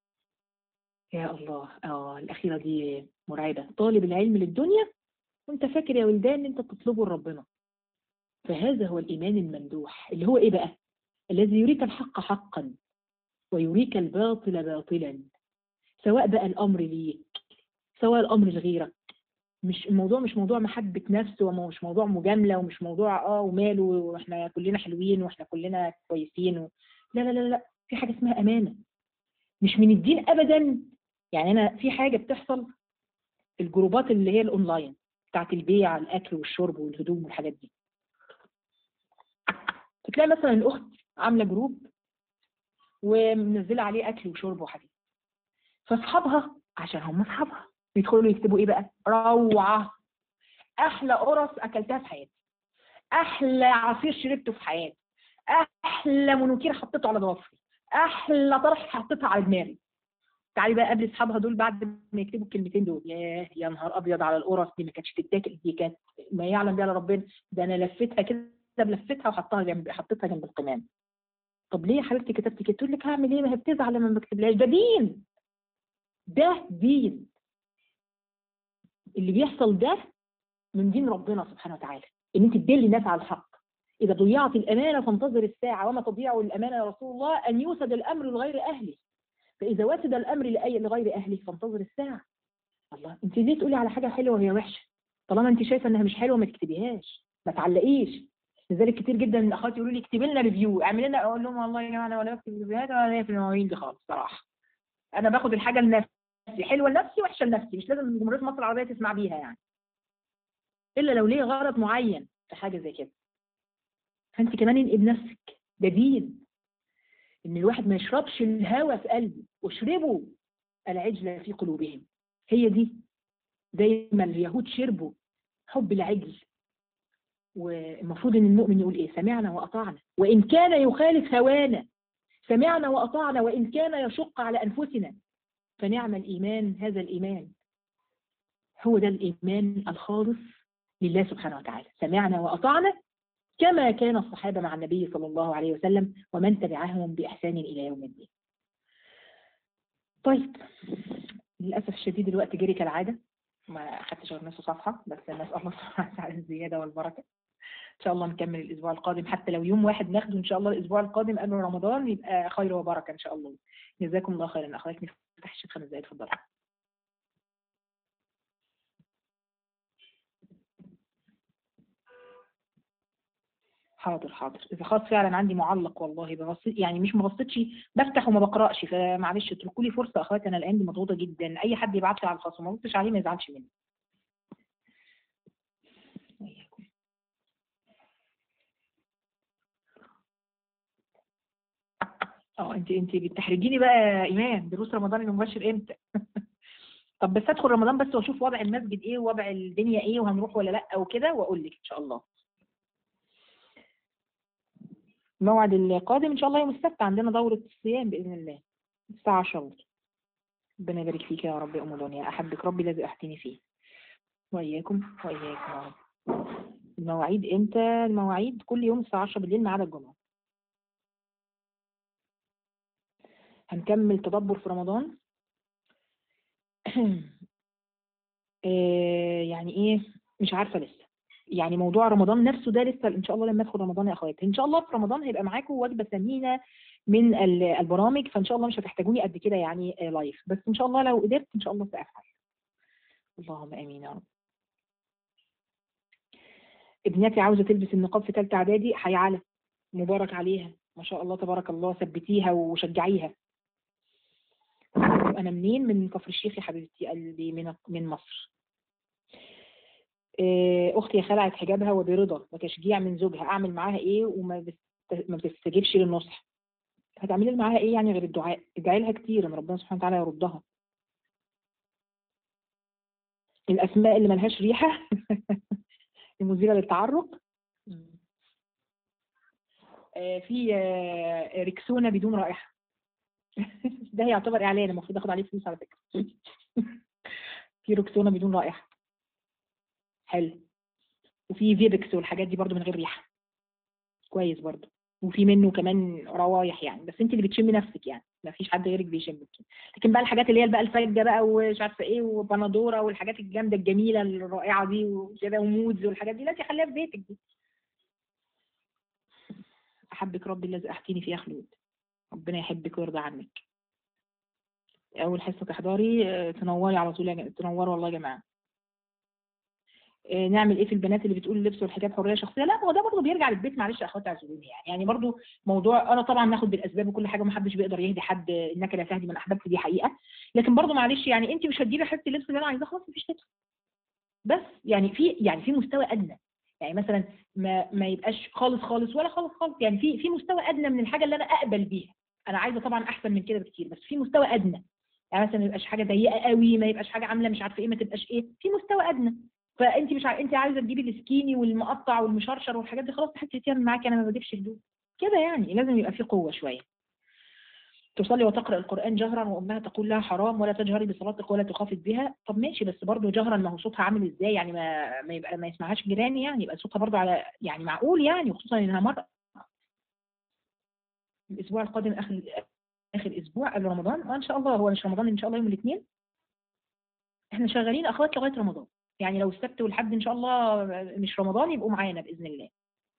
يا الله اه الاخيره دي مرعبه طالب العلم للدنيا وانت فاكر يا ولدان ان انت تطلبه لربنا فهذا هو الايمان الممدوح اللي هو ايه بقى الذي يريك الحق حقا ويريك الباطل باطلا سواء بقى الأمر ليك سواء الأمر لغيرك مش الموضوع مش موضوع محبة نفس ومش موضوع مجاملة ومش موضوع اه وماله واحنا كلنا حلوين واحنا كلنا كويسين و... لا لا لا لا في حاجة اسمها أمانة مش من الدين أبدا يعني أنا في حاجة بتحصل الجروبات اللي هي الأونلاين بتاعت البيع الأكل والشرب والهدوم والحاجات دي تلاقي مثلا الأخت عاملة جروب ومنزلة عليه أكل وشرب وحاجات فأصحابها عشان هم أصحابها يدخلوا يكتبوا إيه بقى؟ روعة أحلى قرص أكلتها في حياتي أحلى عصير شربته في حياتي أحلى منوكير حطيته على ضوافري أحلى طرح حطيتها على دماغي تعالي بقى قبل اصحابها دول بعد ما يكتبوا الكلمتين دول ياه يا نهار ابيض على القرص دي ما كانتش تتاكل دي كانت ما يعلم بها الا ربنا ده انا لفتها كده بلفتها وحطها جنب حطيتها جنب القمام طب ليه يا حبيبتي كتبتي كده تقول لك هعمل ايه ما هي بتزعل لما ما بكتبلهاش ده دين ده دين اللي بيحصل ده من دين ربنا سبحانه وتعالى ان انت تدلي الناس على الحق اذا ضيعت الامانه فانتظر الساعه وما تضيع الامانه يا رسول الله ان يوسد الامر لغير اهله فاذا وسد الامر لاي لغير اهله فانتظر الساعه الله انت ليه تقولي على حاجه حلوه وهي وحشه طالما انت شايفه انها مش حلوه ما تكتبيهاش ما تعلقيش لذلك كتير جدا من اخواتي يقولوا لي اكتبي لنا ريفيو اعمل لنا اقول لهم والله يا جماعه انا ولا بكتب ريفيوهات ولا ليا في المواعيد دي خالص صراحه انا باخد الحاجه لنفسي حلوه لنفسي وحشه لنفسي مش لازم جمهوريه مصر العربيه تسمع بيها يعني الا لو ليه غرض معين في حاجه زي كده فانت كمان انقي بنفسك ده دين ان الواحد ما يشربش الهوى في قلبه واشربوا العجل في قلوبهم هي دي زي ما اليهود شربوا حب العجل والمفروض ان المؤمن يقول ايه سمعنا واطعنا وان كان يخالف هوانا سمعنا واطعنا وان كان يشق على انفسنا فنعم الايمان هذا الايمان هو ده الايمان الخالص لله سبحانه وتعالى سمعنا واطعنا كما كان الصحابه مع النبي صلى الله عليه وسلم ومن تبعهم باحسان الى يوم الدين طيب للاسف الشديد الوقت جري كالعاده ما خدتش غير نص صفحه بس نسال الله سبحانه وتعالى الزياده والبركه ان شاء الله نكمل الاسبوع القادم حتى لو يوم واحد ناخده ان شاء الله الاسبوع القادم قبل رمضان يبقى خير وبركه ان شاء الله جزاكم الله خيرا اخواتي نفتح الشيخ خمس دقايق اتفضلوا حاضر حاضر اذا خلاص فعلا عندي معلق والله ببص يعني مش ما بصيتش بفتح وما بقراش فمعلش اتركوا لي فرصه اخواتي انا الايام دي مضغوطه جدا اي حد يبعت لي على الخاص وما بصش عليه ما يزعلش مني اه انت انت بتحرجيني بقى يا ايمان دروس رمضان المباشر امتى طب بس ادخل رمضان بس واشوف وضع المسجد ايه ووضع الدنيا ايه وهنروح ولا لا وكده واقول لك ان شاء الله الموعد القادم ان شاء الله يوم السبت عندنا دورة الصيام باذن الله الساعة 10 ربنا يبارك فيك يا رب يا ام دنيا احبك ربي الذي احتني فيه واياكم واياكم يا رب المواعيد امتى المواعيد كل يوم الساعة 10 بالليل ما عدا الجمعة هنكمل تدبر في رمضان آه يعني ايه مش عارفة لسه يعني موضوع رمضان نفسه ده لسه ان شاء الله لما ادخل رمضان يا اخواتي ان شاء الله في رمضان هيبقى معاكم وجبه ثمينه من البرامج فان شاء الله مش هتحتاجوني قد كده يعني لايف بس ان شاء الله لو قدرت ان شاء الله سافعل اللهم امين يا رب ابنتي عاوزه تلبس النقاب في ثالثه اعدادي حي على مبارك عليها ما شاء الله تبارك الله ثبتيها وشجعيها انا منين من كفر الشيخ يا حبيبتي قلبي من من مصر اختي خلعت حجابها وبرضا وتشجيع من زوجها اعمل معاها ايه وما بست... ما بتستجيبش للنصح هتعملي معاها ايه يعني غير الدعاء ادعي لها كتير ان ربنا سبحانه وتعالى يردها الاسماء اللي ملهاش ريحه المزيله للتعرق في ريكسونا بدون رائحه ده يعتبر اعلان المفروض اخد عليه فلوس على فكره في روكسونا بدون رائحه حلو وفي فيبكس والحاجات دي برضو من غير ريحه كويس برضو وفي منه كمان روايح يعني بس انت اللي بتشمي نفسك يعني ما فيش حد غيرك بيشمك لكن بقى الحاجات اللي هي بقى الفجه بقى ومش عارفه ايه وبنادوره والحاجات الجامده الجميله الرائعه دي وكده ومودز والحاجات دي لا تخليها في بيتك دي احبك ربي الذي احكيني فيها خلود ربنا يحبك ويرضى عنك اول حصه تحضري تنوري على طول تنوروا والله يا جماعه آه، نعمل ايه في البنات اللي بتقول اللبس والحجاب حريه شخصيه لا هو ده برضه بيرجع للبيت معلش يا اخواتي اعذروني يعني يعني برضه موضوع انا طبعا ناخد بالاسباب وكل حاجه ومحدش بيقدر يهدي حد انك لا تهدي من احببت دي حقيقه لكن برضه معلش يعني انت مش هتجيبي حته اللبس اللي انا عايزاه خلاص مفيش لبس بس يعني في يعني في مستوى ادنى يعني مثلا ما ما يبقاش خالص خالص ولا خالص خالص يعني في في مستوى ادنى من الحاجه اللي انا اقبل بيها انا عايزه طبعا احسن من كده بكتير بس في مستوى ادنى يعني مثلا ما يبقاش حاجه ضيقه قوي ما يبقاش حاجه عامله مش عارفه ايه ما تبقاش ايه في مستوى ادنى فانت مش ع... انت عايزه تجيبي السكيني والمقطع والمشرشر والحاجات دي خلاص تحطي تعمل معاكي انا ما بجيبش هدوم كده يعني لازم يبقى في قوه شويه تصلي وتقرا القران جهرا وامها تقول لها حرام ولا تجهري بصلاتك ولا تخافت بها طب ماشي بس برضه جهرا ما هو صوتها عامل ازاي يعني ما ما يبقى ما يسمعهاش جيراني يعني يبقى صوتها برضه على يعني معقول يعني وخصوصا انها مره الاسبوع القادم اخر اخر اسبوع قبل رمضان آه ان شاء الله هو مش رمضان ان شاء الله يوم الاثنين احنا شغالين اخوات لغايه رمضان يعني لو السبت والحد ان شاء الله مش رمضان يبقوا معانا باذن الله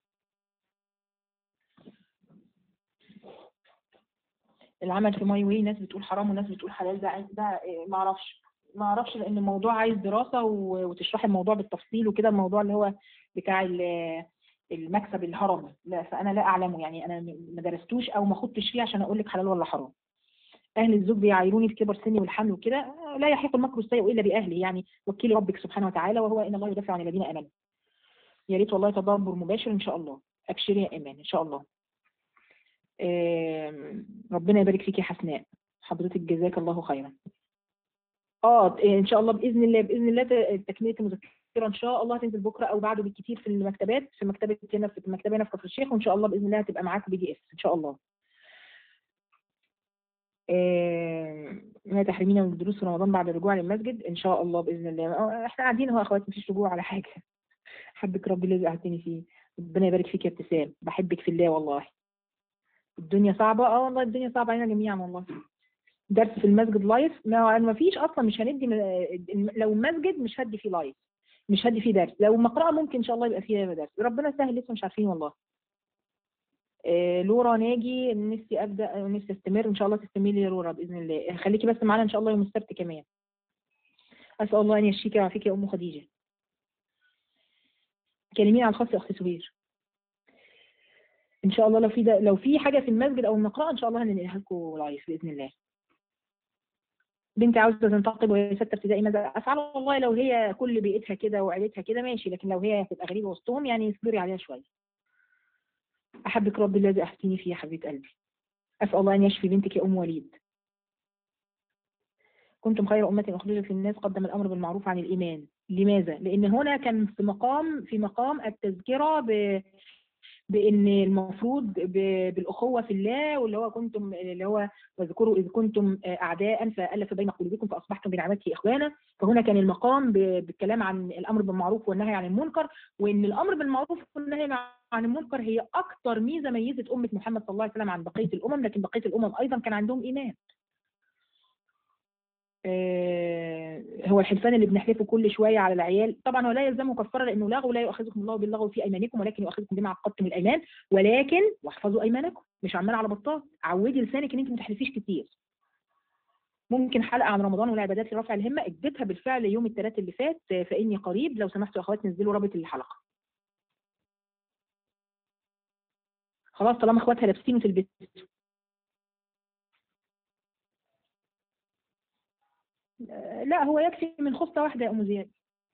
العمل في ماي واي ناس بتقول حرام وناس بتقول حلال ده ده إيه، ما اعرفش ما اعرفش لان الموضوع عايز دراسه و- وتشرحي الموضوع بالتفصيل وكده الموضوع اللي هو بتاع ال- المكسب الهرمي لا فانا لا اعلمه يعني انا م- ما درستوش او ما خدتش فيه عشان اقول لك حلال ولا حرام اهل الزوج بيعايروني بكبر سني والحمل وكده آه، لا يحيق المكر السيء الا باهله يعني وكيل ربك سبحانه وتعالى وهو ان الله يدافع عن الذين امنوا يا ريت والله تدبر مباشر ان شاء الله ابشري يا ايمان ان شاء الله آم، ربنا يبارك فيك يا حسناء حضرتك جزاك الله خيرا اه ان شاء الله باذن الله باذن الله ت- تكمله المذكره ان شاء الله هتنزل بكره او بعده بالكتير في المكتبات في مكتبه هنا في المكتبه هنا في كفر الشيخ وان شاء الله باذن الله هتبقى معاكم بي دي اف ان شاء الله آه، ما تحرمينا من الدروس في رمضان بعد الرجوع للمسجد ان شاء الله باذن الله آه، احنا قاعدين اهو يا اخواتي مفيش رجوع على حاجه حبك ربي اللي قعدتني فيه ربنا يبارك فيك يا ابتسام بحبك في الله والله الدنيا صعبه اه والله الدنيا صعبه علينا جميعا والله درس في المسجد لايف ما ما فيش اصلا مش هندي م- لو المسجد مش هدي فيه لايف مش هدي فيه درس لو مقرأة ممكن ان شاء الله يبقى فيها درس ربنا يسهل لسه مش عارفين والله آه، لورا ناجي نفسي ابدا نفسي استمر ان شاء الله تستمري يا لورا باذن الله خليكي بس معانا ان شاء الله يوم السبت كمان اسال الله ان يشفيك ويعافيك يا ام خديجه كلميني على الخاص يا اختي سهير ان شاء الله لو في ده لو في حاجه في المسجد او المقرأة ان شاء الله هننقلها لكم لايف باذن الله بنتي عاوزه تنتقب وهي سته ابتدائي ماذا افعل والله لو هي كل بيئتها كده وعيلتها كده ماشي لكن لو هي هتبقى غريبه وسطهم يعني اصبري عليها شويه احبك ربي الذي احسني فيه يا حبيبه قلبي اسال الله ان يشفي بنتك يا ام وليد كنتم خير امه اخرجت للناس قدم الامر بالمعروف عن الايمان لماذا لان هنا كان في مقام في مقام التذكره ب بان المفروض ب- بالاخوه في الله واللي هو كنتم اللي هو واذكروا اذ كنتم اعداء فالف بين قلوبكم فاصبحتم بنعمته اخوانا فهنا كان المقام ب- بالكلام عن الامر بالمعروف والنهي عن المنكر وان الامر بالمعروف والنهي عن المنكر هي اكثر ميزه ميزت امه محمد صلى الله عليه وسلم عن بقيه الامم لكن بقيه الامم ايضا كان عندهم ايمان آه، هو الحلفان اللي بنحلفه كل شويه على العيال طبعا هو لا يلزمه كفاره لانه لغو لا يؤاخذكم الله باللغو في ايمانكم ولكن يؤاخذكم بما عقدتم الايمان ولكن واحفظوا ايمانكم مش عمال على بطال عودي لسانك ان انت ما تحلفيش كتير ممكن حلقه عن رمضان والعبادات لرفع الهمه اديتها بالفعل يوم الثلاث اللي فات آه، فاني قريب لو سمحتوا يا اخوات نزلوا رابط الحلقه خلاص طالما اخواتها لابسين وتلبسوا آه، لا هو يكفي من خصله واحده يا ام زياد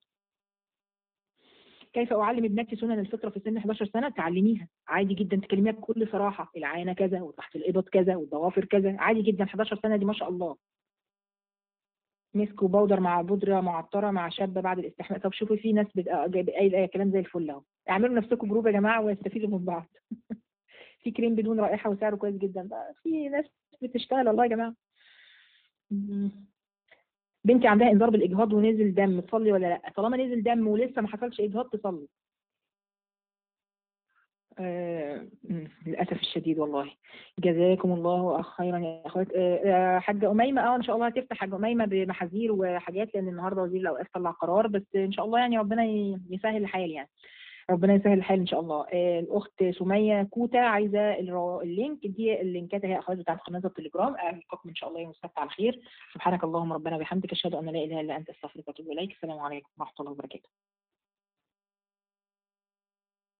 كيف اعلم ابنتي سنن الفطره في سن 11 سنه تعلميها عادي جدا تكلميها بكل صراحه العانه كذا وتحت الابط كذا والضوافر كذا عادي جدا 11 سنه دي ما شاء الله مسك وبودر مع بودره معطره مع شابه بعد الاستحمام طب شوفوا في ناس بت- آه، جايب اي أي كلام زي الفل اهو اعملوا نفسكم جروب يا جماعه ويستفيدوا من بعض في كريم بدون رائحه وسعره كويس جدا بقى في ناس بتشتغل والله يا جماعه مم. بنتي عندها انذار بالاجهاض ونزل دم تصلي ولا لا طالما نزل دم ولسه ما حصلش اجهاض تصلي آه مم، للاسف الشديد والله جزاكم الله خيرا يا اخوات آه آه، حاجه اميمه اه ان شاء الله هتفتح حاجه اميمه بمحاذير وحاجات لان النهارده وزير الاوقاف طلع قرار بس ان شاء الله يعني ربنا ي- يسهل الحال يعني ربنا يسهل الحال ان شاء الله آه الاخت سميه كوتا عايزه الرو- اللينك دي اللينكات هي اخوات بتاعت قناه التليجرام القاكم ان شاء الله يوم السبت على خير سبحانك اللهم ربنا وبحمدك اشهد ان لا اله الا انت استغفرك واتوب اليك السلام عليكم ورحمه الله وبركاته